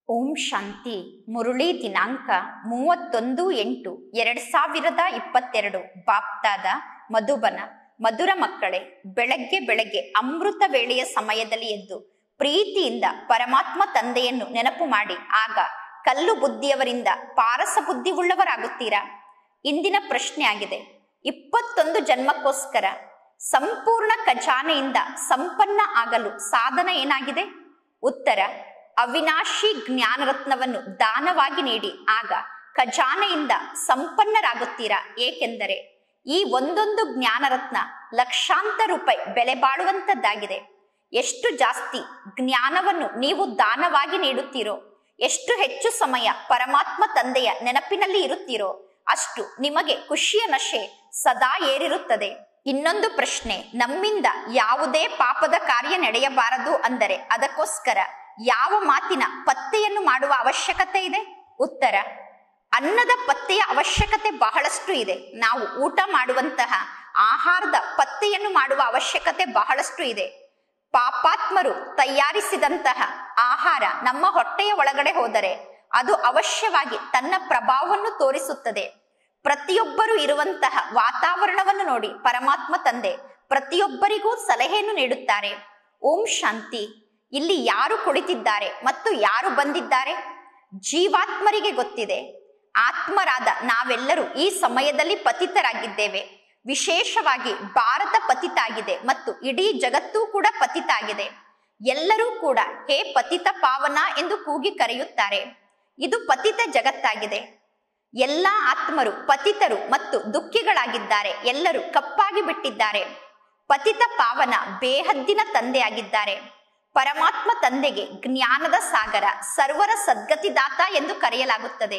ಓಂ ಶಾಂತಿ ಮುರುಳಿ ದಿನಾಂಕ ಮೂವತ್ತೊಂದು ಎಂಟು ಎರಡ್ ಸಾವಿರದ ಇಪ್ಪತ್ತೆರಡು ಬಾಪ್ತಾದ ಮಧುಬನ ಮಧುರ ಮಕ್ಕಳೇ ಬೆಳಗ್ಗೆ ಬೆಳಗ್ಗೆ ಅಮೃತ ವೇಳೆಯ ಸಮಯದಲ್ಲಿ ಎದ್ದು ಪ್ರೀತಿಯಿಂದ ಪರಮಾತ್ಮ ತಂದೆಯನ್ನು ನೆನಪು ಮಾಡಿ ಆಗ ಕಲ್ಲು ಬುದ್ಧಿಯವರಿಂದ ಪಾರಸ ಬುದ್ಧಿ ಉಳ್ಳವರಾಗುತ್ತೀರಾ ಇಂದಿನ ಪ್ರಶ್ನೆ ಆಗಿದೆ ಇಪ್ಪತ್ತೊಂದು ಜನ್ಮಕ್ಕೋಸ್ಕರ ಸಂಪೂರ್ಣ ಖಜಾನೆಯಿಂದ ಸಂಪನ್ನ ಆಗಲು ಸಾಧನ ಏನಾಗಿದೆ ಉತ್ತರ ಅವಿನಾಶಿ ಜ್ಞಾನರತ್ನವನ್ನು ದಾನವಾಗಿ ನೀಡಿ ಆಗ ಖಜಾನೆಯಿಂದ ಸಂಪನ್ನರಾಗುತ್ತೀರಾ ಏಕೆಂದರೆ ಈ ಒಂದೊಂದು ಜ್ಞಾನರತ್ನ ಲಕ್ಷಾಂತರ ರೂಪಾಯಿ ಬೆಲೆ ಬಾಳುವಂತದ್ದಾಗಿದೆ ಎಷ್ಟು ಜಾಸ್ತಿ ಜ್ಞಾನವನ್ನು ನೀವು ದಾನವಾಗಿ ನೀಡುತ್ತೀರೋ ಎಷ್ಟು ಹೆಚ್ಚು ಸಮಯ ಪರಮಾತ್ಮ ತಂದೆಯ ನೆನಪಿನಲ್ಲಿ ಇರುತ್ತೀರೋ ಅಷ್ಟು ನಿಮಗೆ ಖುಷಿಯ ನಶೆ ಸದಾ ಏರಿರುತ್ತದೆ ಇನ್ನೊಂದು ಪ್ರಶ್ನೆ ನಮ್ಮಿಂದ ಯಾವುದೇ ಪಾಪದ ಕಾರ್ಯ ನಡೆಯಬಾರದು ಅಂದರೆ ಅದಕ್ಕೋಸ್ಕರ ಯಾವ ಮಾತಿನ ಪತ್ತೆಯನ್ನು ಮಾಡುವ ಅವಶ್ಯಕತೆ ಇದೆ ಉತ್ತರ ಅನ್ನದ ಪತ್ತೆಯ ಅವಶ್ಯಕತೆ ಬಹಳಷ್ಟು ಇದೆ ನಾವು ಊಟ ಮಾಡುವಂತಹ ಆಹಾರದ ಪತ್ತೆಯನ್ನು ಮಾಡುವ ಅವಶ್ಯಕತೆ ಬಹಳಷ್ಟು ಇದೆ ಪಾಪಾತ್ಮರು ತಯಾರಿಸಿದಂತಹ ಆಹಾರ ನಮ್ಮ ಹೊಟ್ಟೆಯ ಒಳಗಡೆ ಹೋದರೆ ಅದು ಅವಶ್ಯವಾಗಿ ತನ್ನ ಪ್ರಭಾವವನ್ನು ತೋರಿಸುತ್ತದೆ ಪ್ರತಿಯೊಬ್ಬರು ಇರುವಂತಹ ವಾತಾವರಣವನ್ನು ನೋಡಿ ಪರಮಾತ್ಮ ತಂದೆ ಪ್ರತಿಯೊಬ್ಬರಿಗೂ ಸಲಹೆಯನ್ನು ನೀಡುತ್ತಾರೆ ಓಂ ಶಾಂತಿ ಇಲ್ಲಿ ಯಾರು ಕುಳಿತಿದ್ದಾರೆ ಮತ್ತು ಯಾರು ಬಂದಿದ್ದಾರೆ ಜೀವಾತ್ಮರಿಗೆ ಗೊತ್ತಿದೆ ಆತ್ಮರಾದ ನಾವೆಲ್ಲರೂ ಈ ಸಮಯದಲ್ಲಿ ಪತಿತರಾಗಿದ್ದೇವೆ ವಿಶೇಷವಾಗಿ ಭಾರತ ಪತಿತ ಆಗಿದೆ ಮತ್ತು ಇಡೀ ಜಗತ್ತೂ ಕೂಡ ಪತಿತ ಆಗಿದೆ ಎಲ್ಲರೂ ಕೂಡ ಹೇ ಪತಿತ ಪಾವನ ಎಂದು ಕೂಗಿ ಕರೆಯುತ್ತಾರೆ ಇದು ಪತಿತ ಜಗತ್ತಾಗಿದೆ ಎಲ್ಲಾ ಆತ್ಮರು ಪತಿತರು ಮತ್ತು ದುಃಖಿಗಳಾಗಿದ್ದಾರೆ ಎಲ್ಲರೂ ಕಪ್ಪಾಗಿ ಬಿಟ್ಟಿದ್ದಾರೆ ಪತಿತ ಪಾವನ ಬೇಹದ್ದಿನ ತಂದೆಯಾಗಿದ್ದಾರೆ ಪರಮಾತ್ಮ ತಂದೆಗೆ ಜ್ಞಾನದ ಸಾಗರ ಸರ್ವರ ಸದ್ಗತಿದಾತ ಎಂದು ಕರೆಯಲಾಗುತ್ತದೆ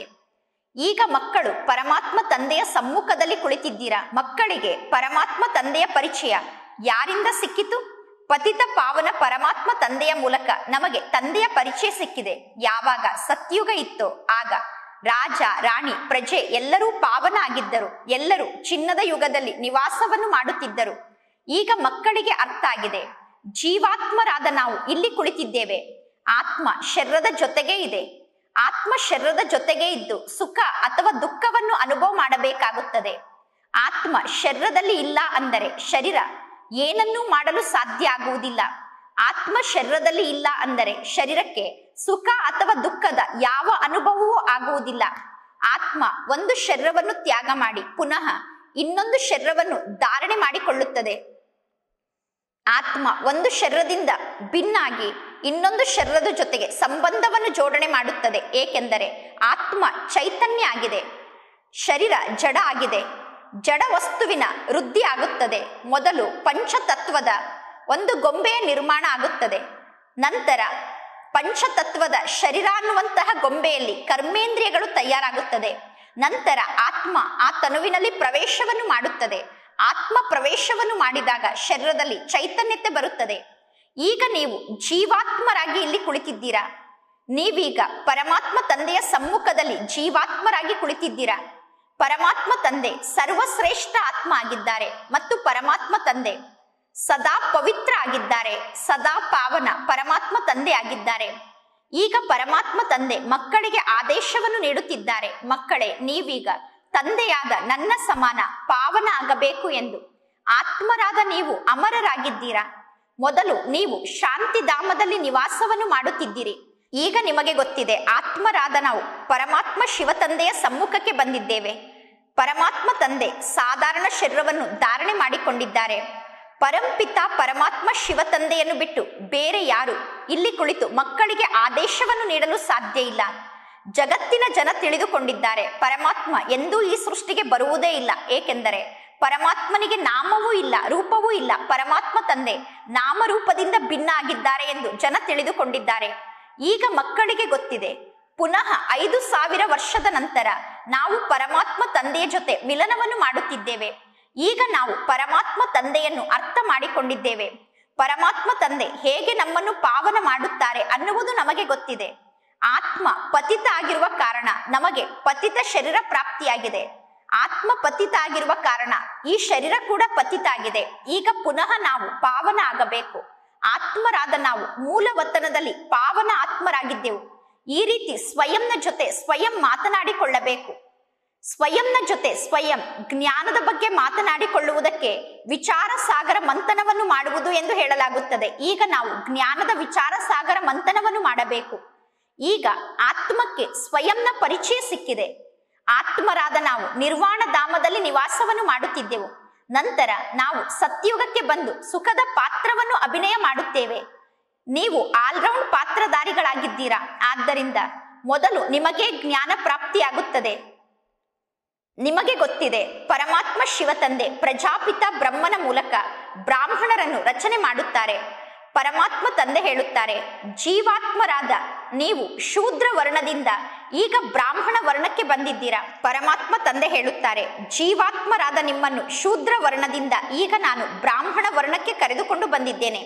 ಈಗ ಮಕ್ಕಳು ಪರಮಾತ್ಮ ತಂದೆಯ ಸಮ್ಮುಖದಲ್ಲಿ ಕುಳಿತಿದ್ದೀರಾ ಮಕ್ಕಳಿಗೆ ಪರಮಾತ್ಮ ತಂದೆಯ ಪರಿಚಯ ಯಾರಿಂದ ಸಿಕ್ಕಿತು ಪತಿತ ಪಾವನ ಪರಮಾತ್ಮ ತಂದೆಯ ಮೂಲಕ ನಮಗೆ ತಂದೆಯ ಪರಿಚಯ ಸಿಕ್ಕಿದೆ ಯಾವಾಗ ಸತ್ಯುಗ ಇತ್ತೋ ಆಗ ರಾಜ ರಾಣಿ ಪ್ರಜೆ ಎಲ್ಲರೂ ಪಾವನ ಆಗಿದ್ದರು ಎಲ್ಲರೂ ಚಿನ್ನದ ಯುಗದಲ್ಲಿ ನಿವಾಸವನ್ನು ಮಾಡುತ್ತಿದ್ದರು ಈಗ ಮಕ್ಕಳಿಗೆ ಅರ್ಥ ಆಗಿದೆ ಜೀವಾತ್ಮರಾದ ನಾವು ಇಲ್ಲಿ ಕುಳಿತಿದ್ದೇವೆ ಆತ್ಮ ಶರೀರದ ಜೊತೆಗೇ ಇದೆ ಆತ್ಮ ಶರೀರದ ಜೊತೆಗೆ ಇದ್ದು ಸುಖ ಅಥವಾ ದುಃಖವನ್ನು ಅನುಭವ ಮಾಡಬೇಕಾಗುತ್ತದೆ ಆತ್ಮ ಶರೀರದಲ್ಲಿ ಇಲ್ಲ ಅಂದರೆ ಶರೀರ ಏನನ್ನೂ ಮಾಡಲು ಸಾಧ್ಯ ಆಗುವುದಿಲ್ಲ ಆತ್ಮ ಶರೀರದಲ್ಲಿ ಇಲ್ಲ ಅಂದರೆ ಶರೀರಕ್ಕೆ ಸುಖ ಅಥವಾ ದುಃಖದ ಯಾವ ಅನುಭವವೂ ಆಗುವುದಿಲ್ಲ ಆತ್ಮ ಒಂದು ಶರೀರವನ್ನು ತ್ಯಾಗ ಮಾಡಿ ಪುನಃ ಇನ್ನೊಂದು ಶರೀರವನ್ನು ಧಾರಣೆ ಮಾಡಿಕೊಳ್ಳುತ್ತದೆ ಆತ್ಮ ಒಂದು ಶರೀರದಿಂದ ಭಿನ್ನಾಗಿ ಇನ್ನೊಂದು ಶರೀರದ ಜೊತೆಗೆ ಸಂಬಂಧವನ್ನು ಜೋಡಣೆ ಮಾಡುತ್ತದೆ ಏಕೆಂದರೆ ಆತ್ಮ ಚೈತನ್ಯ ಆಗಿದೆ ಶರೀರ ಜಡ ಆಗಿದೆ ಜಡ ವಸ್ತುವಿನ ವೃದ್ಧಿ ಆಗುತ್ತದೆ ಮೊದಲು ಪಂಚತತ್ವದ ಒಂದು ಗೊಂಬೆಯ ನಿರ್ಮಾಣ ಆಗುತ್ತದೆ ನಂತರ ಪಂಚತತ್ವದ ಶರೀರ ಅನ್ನುವಂತಹ ಗೊಂಬೆಯಲ್ಲಿ ಕರ್ಮೇಂದ್ರಿಯಗಳು ತಯಾರಾಗುತ್ತದೆ ನಂತರ ಆತ್ಮ ಆ ತನುವಿನಲ್ಲಿ ಪ್ರವೇಶವನ್ನು ಮಾಡುತ್ತದೆ ಆತ್ಮ ಪ್ರವೇಶವನ್ನು ಮಾಡಿದಾಗ ಶರೀರದಲ್ಲಿ ಚೈತನ್ಯತೆ ಬರುತ್ತದೆ ಈಗ ನೀವು ಜೀವಾತ್ಮರಾಗಿ ಇಲ್ಲಿ ಕುಳಿತಿದ್ದೀರಾ ನೀವೀಗ ಪರಮಾತ್ಮ ತಂದೆಯ ಸಮ್ಮುಖದಲ್ಲಿ ಜೀವಾತ್ಮರಾಗಿ ಕುಳಿತಿದ್ದೀರಾ ಪರಮಾತ್ಮ ತಂದೆ ಸರ್ವಶ್ರೇಷ್ಠ ಆತ್ಮ ಆಗಿದ್ದಾರೆ ಮತ್ತು ಪರಮಾತ್ಮ ತಂದೆ ಸದಾ ಪವಿತ್ರ ಆಗಿದ್ದಾರೆ ಸದಾ ಪಾವನ ಪರಮಾತ್ಮ ತಂದೆ ಆಗಿದ್ದಾರೆ ಈಗ ಪರಮಾತ್ಮ ತಂದೆ ಮಕ್ಕಳಿಗೆ ಆದೇಶವನ್ನು ನೀಡುತ್ತಿದ್ದಾರೆ ಮಕ್ಕಳೇ ನೀವೀಗ ತಂದೆಯಾದ ನನ್ನ ಸಮಾನ ಪಾವನ ಆಗಬೇಕು ಎಂದು ಆತ್ಮರಾದ ನೀವು ಅಮರರಾಗಿದ್ದೀರಾ ಮೊದಲು ನೀವು ಶಾಂತಿಧಾಮದಲ್ಲಿ ನಿವಾಸವನ್ನು ಮಾಡುತ್ತಿದ್ದೀರಿ ಈಗ ನಿಮಗೆ ಗೊತ್ತಿದೆ ಆತ್ಮರಾದ ನಾವು ಪರಮಾತ್ಮ ಶಿವ ತಂದೆಯ ಸಮ್ಮುಖಕ್ಕೆ ಬಂದಿದ್ದೇವೆ ಪರಮಾತ್ಮ ತಂದೆ ಸಾಧಾರಣ ಶರೀರವನ್ನು ಧಾರಣೆ ಮಾಡಿಕೊಂಡಿದ್ದಾರೆ ಪರಂಪಿತ ಪರಮಾತ್ಮ ಶಿವ ತಂದೆಯನ್ನು ಬಿಟ್ಟು ಬೇರೆ ಯಾರು ಇಲ್ಲಿ ಕುಳಿತು ಮಕ್ಕಳಿಗೆ ಆದೇಶವನ್ನು ನೀಡಲು ಸಾಧ್ಯ ಇಲ್ಲ ಜಗತ್ತಿನ ಜನ ತಿಳಿದುಕೊಂಡಿದ್ದಾರೆ ಪರಮಾತ್ಮ ಎಂದೂ ಈ ಸೃಷ್ಟಿಗೆ ಬರುವುದೇ ಇಲ್ಲ ಏಕೆಂದರೆ ಪರಮಾತ್ಮನಿಗೆ ನಾಮವೂ ಇಲ್ಲ ರೂಪವೂ ಇಲ್ಲ ಪರಮಾತ್ಮ ತಂದೆ ನಾಮರೂಪದಿಂದ ಭಿನ್ನ ಆಗಿದ್ದಾರೆ ಎಂದು ಜನ ತಿಳಿದುಕೊಂಡಿದ್ದಾರೆ ಈಗ ಮಕ್ಕಳಿಗೆ ಗೊತ್ತಿದೆ ಪುನಃ ಐದು ಸಾವಿರ ವರ್ಷದ ನಂತರ ನಾವು ಪರಮಾತ್ಮ ತಂದೆಯ ಜೊತೆ ಮಿಲನವನ್ನು ಮಾಡುತ್ತಿದ್ದೇವೆ ಈಗ ನಾವು ಪರಮಾತ್ಮ ತಂದೆಯನ್ನು ಅರ್ಥ ಮಾಡಿಕೊಂಡಿದ್ದೇವೆ ಪರಮಾತ್ಮ ತಂದೆ ಹೇಗೆ ನಮ್ಮನ್ನು ಪಾವನ ಮಾಡುತ್ತಾರೆ ಅನ್ನುವುದು ನಮಗೆ ಗೊತ್ತಿದೆ ಆತ್ಮ ಪತಿತ ಆಗಿರುವ ಕಾರಣ ನಮಗೆ ಪತಿತ ಶರೀರ ಪ್ರಾಪ್ತಿಯಾಗಿದೆ ಆತ್ಮ ಪತಿತ ಆಗಿರುವ ಕಾರಣ ಈ ಶರೀರ ಕೂಡ ಪತಿತ ಆಗಿದೆ ಈಗ ಪುನಃ ನಾವು ಪಾವನ ಆಗಬೇಕು ಆತ್ಮರಾದ ನಾವು ಮೂಲ ವತನದಲ್ಲಿ ಪಾವನ ಆತ್ಮರಾಗಿದ್ದೆವು ಈ ರೀತಿ ಸ್ವಯಂನ ಜೊತೆ ಸ್ವಯಂ ಮಾತನಾಡಿಕೊಳ್ಳಬೇಕು ಸ್ವಯಂನ ಜೊತೆ ಸ್ವಯಂ ಜ್ಞಾನದ ಬಗ್ಗೆ ಮಾತನಾಡಿಕೊಳ್ಳುವುದಕ್ಕೆ ವಿಚಾರ ಸಾಗರ ಮಂಥನವನ್ನು ಮಾಡುವುದು ಎಂದು ಹೇಳಲಾಗುತ್ತದೆ ಈಗ ನಾವು ಜ್ಞಾನದ ವಿಚಾರ ಸಾಗರ ಮಂಥನವನ್ನು ಮಾಡಬೇಕು ಈಗ ಆತ್ಮಕ್ಕೆ ಸ್ವಯಂನ ಪರಿಚಯ ಸಿಕ್ಕಿದೆ ಆತ್ಮರಾದ ನಾವು ನಿರ್ವಾಣ ಧಾಮದಲ್ಲಿ ನಿವಾಸವನ್ನು ಮಾಡುತ್ತಿದ್ದೆವು ನಂತರ ನಾವು ಸತ್ಯುಗಕ್ಕೆ ಬಂದು ಸುಖದ ಪಾತ್ರವನ್ನು ಅಭಿನಯ ಮಾಡುತ್ತೇವೆ ನೀವು ಆಲ್ರೌಂಡ್ ಪಾತ್ರಧಾರಿಗಳಾಗಿದ್ದೀರಾ ಆದ್ದರಿಂದ ಮೊದಲು ನಿಮಗೆ ಜ್ಞಾನ ಪ್ರಾಪ್ತಿಯಾಗುತ್ತದೆ ನಿಮಗೆ ಗೊತ್ತಿದೆ ಪರಮಾತ್ಮ ಶಿವ ತಂದೆ ಪ್ರಜಾಪಿತ ಬ್ರಹ್ಮನ ಮೂಲಕ ಬ್ರಾಹ್ಮಣರನ್ನು ರಚನೆ ಮಾಡುತ್ತಾರೆ ಪರಮಾತ್ಮ ತಂದೆ ಹೇಳುತ್ತಾರೆ ಜೀವಾತ್ಮರಾದ ನೀವು ಶೂದ್ರ ವರ್ಣದಿಂದ ಈಗ ಬ್ರಾಹ್ಮಣ ವರ್ಣಕ್ಕೆ ಬಂದಿದ್ದೀರಾ ಪರಮಾತ್ಮ ತಂದೆ ಹೇಳುತ್ತಾರೆ ಜೀವಾತ್ಮರಾದ ನಿಮ್ಮನ್ನು ಶೂದ್ರ ವರ್ಣದಿಂದ ಈಗ ನಾನು ಬ್ರಾಹ್ಮಣ ವರ್ಣಕ್ಕೆ ಕರೆದುಕೊಂಡು ಬಂದಿದ್ದೇನೆ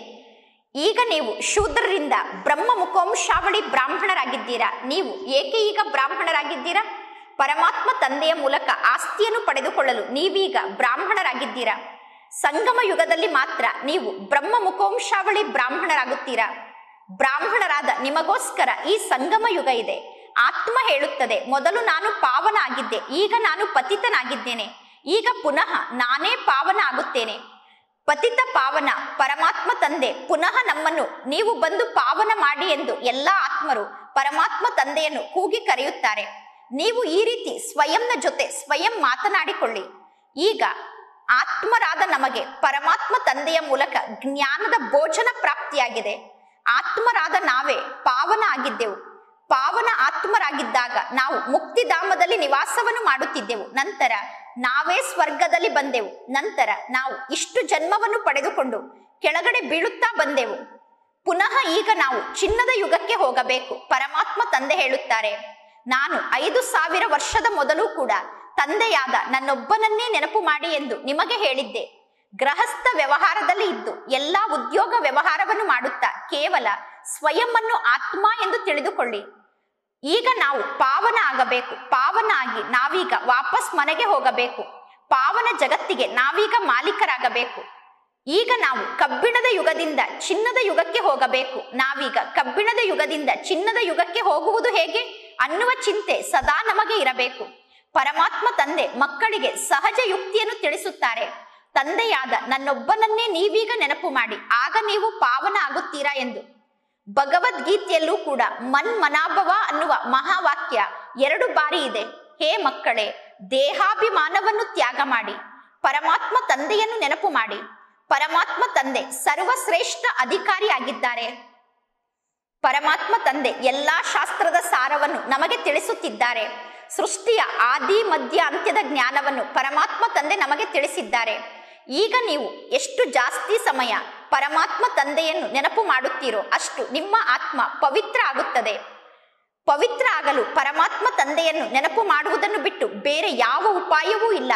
ಈಗ ನೀವು ಶೂದ್ರರಿಂದ ಬ್ರಹ್ಮ ಮುಖವಂಶಾವಳಿ ಬ್ರಾಹ್ಮಣರಾಗಿದ್ದೀರಾ ನೀವು ಏಕೆ ಈಗ ಬ್ರಾಹ್ಮಣರಾಗಿದ್ದೀರಾ ಪರಮಾತ್ಮ ತಂದೆಯ ಮೂಲಕ ಆಸ್ತಿಯನ್ನು ಪಡೆದುಕೊಳ್ಳಲು ನೀವೀಗ ಬ್ರಾಹ್ಮಣರಾಗಿದ್ದೀರಾ ಸಂಗಮ ಯುಗದಲ್ಲಿ ಮಾತ್ರ ನೀವು ಬ್ರಹ್ಮ ಮುಖವಂಶಾವಳಿ ಬ್ರಾಹ್ಮಣರಾಗುತ್ತೀರಾ ಬ್ರಾಹ್ಮಣರಾದ ನಿಮಗೋಸ್ಕರ ಈ ಸಂಗಮ ಯುಗ ಇದೆ ಆತ್ಮ ಹೇಳುತ್ತದೆ ಮೊದಲು ನಾನು ಪಾವನ ಆಗಿದ್ದೆ ಈಗ ನಾನು ಪತಿತನಾಗಿದ್ದೇನೆ ಈಗ ಪುನಃ ನಾನೇ ಪಾವನ ಆಗುತ್ತೇನೆ ಪತಿತ ಪಾವನ ಪರಮಾತ್ಮ ತಂದೆ ಪುನಃ ನಮ್ಮನ್ನು ನೀವು ಬಂದು ಪಾವನ ಮಾಡಿ ಎಂದು ಎಲ್ಲಾ ಆತ್ಮರು ಪರಮಾತ್ಮ ತಂದೆಯನ್ನು ಕೂಗಿ ಕರೆಯುತ್ತಾರೆ ನೀವು ಈ ರೀತಿ ಸ್ವಯಂನ ಜೊತೆ ಸ್ವಯಂ ಮಾತನಾಡಿಕೊಳ್ಳಿ ಈಗ ಆತ್ಮರಾದ ನಮಗೆ ಪರಮಾತ್ಮ ತಂದೆಯ ಮೂಲಕ ಜ್ಞಾನದ ಭೋಜನ ಪ್ರಾಪ್ತಿಯಾಗಿದೆ ಆತ್ಮರಾದ ನಾವೇ ಪಾವನ ಆಗಿದ್ದೆವು ಪಾವನ ಆತ್ಮರಾಗಿದ್ದಾಗ ನಾವು ಮುಕ್ತಿಧಾಮದಲ್ಲಿ ನಿವಾಸವನ್ನು ಮಾಡುತ್ತಿದ್ದೆವು ನಂತರ ನಾವೇ ಸ್ವರ್ಗದಲ್ಲಿ ಬಂದೆವು ನಂತರ ನಾವು ಇಷ್ಟು ಜನ್ಮವನ್ನು ಪಡೆದುಕೊಂಡು ಕೆಳಗಡೆ ಬೀಳುತ್ತಾ ಬಂದೆವು ಪುನಃ ಈಗ ನಾವು ಚಿನ್ನದ ಯುಗಕ್ಕೆ ಹೋಗಬೇಕು ಪರಮಾತ್ಮ ತಂದೆ ಹೇಳುತ್ತಾರೆ ನಾನು ಐದು ಸಾವಿರ ವರ್ಷದ ಮೊದಲು ಕೂಡ ತಂದೆಯಾದ ನನ್ನೊಬ್ಬನನ್ನೇ ನೆನಪು ಮಾಡಿ ಎಂದು ನಿಮಗೆ ಹೇಳಿದ್ದೆ ಗೃಹಸ್ಥ ವ್ಯವಹಾರದಲ್ಲಿ ಇದ್ದು ಎಲ್ಲಾ ಉದ್ಯೋಗ ವ್ಯವಹಾರವನ್ನು ಮಾಡುತ್ತಾ ಕೇವಲ ಸ್ವಯಂವನ್ನು ಆತ್ಮ ಎಂದು ತಿಳಿದುಕೊಳ್ಳಿ ಈಗ ನಾವು ಪಾವನ ಆಗಬೇಕು ಪಾವನ ಆಗಿ ನಾವೀಗ ವಾಪಸ್ ಮನೆಗೆ ಹೋಗಬೇಕು ಪಾವನ ಜಗತ್ತಿಗೆ ನಾವೀಗ ಮಾಲೀಕರಾಗಬೇಕು ಈಗ ನಾವು ಕಬ್ಬಿಣದ ಯುಗದಿಂದ ಚಿನ್ನದ ಯುಗಕ್ಕೆ ಹೋಗಬೇಕು ನಾವೀಗ ಕಬ್ಬಿಣದ ಯುಗದಿಂದ ಚಿನ್ನದ ಯುಗಕ್ಕೆ ಹೋಗುವುದು ಹೇಗೆ ಅನ್ನುವ ಚಿಂತೆ ಸದಾ ನಮಗೆ ಇರಬೇಕು ಪರಮಾತ್ಮ ತಂದೆ ಮಕ್ಕಳಿಗೆ ಸಹಜ ಯುಕ್ತಿಯನ್ನು ತಿಳಿಸುತ್ತಾರೆ ತಂದೆಯಾದ ನನ್ನೊಬ್ಬನನ್ನೇ ನೀವೀಗ ನೆನಪು ಮಾಡಿ ಆಗ ನೀವು ಪಾವನ ಆಗುತ್ತೀರಾ ಎಂದು ಭಗವದ್ಗೀತೆಯಲ್ಲೂ ಕೂಡ ಮನ್ ಮನಾಭವ ಅನ್ನುವ ಮಹಾವಾಕ್ಯ ಎರಡು ಬಾರಿ ಇದೆ ಹೇ ಮಕ್ಕಳೇ ದೇಹಾಭಿಮಾನವನ್ನು ತ್ಯಾಗ ಮಾಡಿ ಪರಮಾತ್ಮ ತಂದೆಯನ್ನು ನೆನಪು ಮಾಡಿ ಪರಮಾತ್ಮ ತಂದೆ ಸರ್ವಶ್ರೇಷ್ಠ ಅಧಿಕಾರಿಯಾಗಿದ್ದಾರೆ ಪರಮಾತ್ಮ ತಂದೆ ಎಲ್ಲಾ ಶಾಸ್ತ್ರದ ಸಾರವನ್ನು ನಮಗೆ ತಿಳಿಸುತ್ತಿದ್ದಾರೆ ಸೃಷ್ಟಿಯ ಆದಿ ಮಧ್ಯ ಅಂತ್ಯದ ಜ್ಞಾನವನ್ನು ಪರಮಾತ್ಮ ತಂದೆ ನಮಗೆ ತಿಳಿಸಿದ್ದಾರೆ ಈಗ ನೀವು ಎಷ್ಟು ಜಾಸ್ತಿ ಸಮಯ ಪರಮಾತ್ಮ ತಂದೆಯನ್ನು ನೆನಪು ಮಾಡುತ್ತೀರೋ ಅಷ್ಟು ನಿಮ್ಮ ಆತ್ಮ ಪವಿತ್ರ ಆಗುತ್ತದೆ ಪವಿತ್ರ ಆಗಲು ಪರಮಾತ್ಮ ತಂದೆಯನ್ನು ನೆನಪು ಮಾಡುವುದನ್ನು ಬಿಟ್ಟು ಬೇರೆ ಯಾವ ಉಪಾಯವೂ ಇಲ್ಲ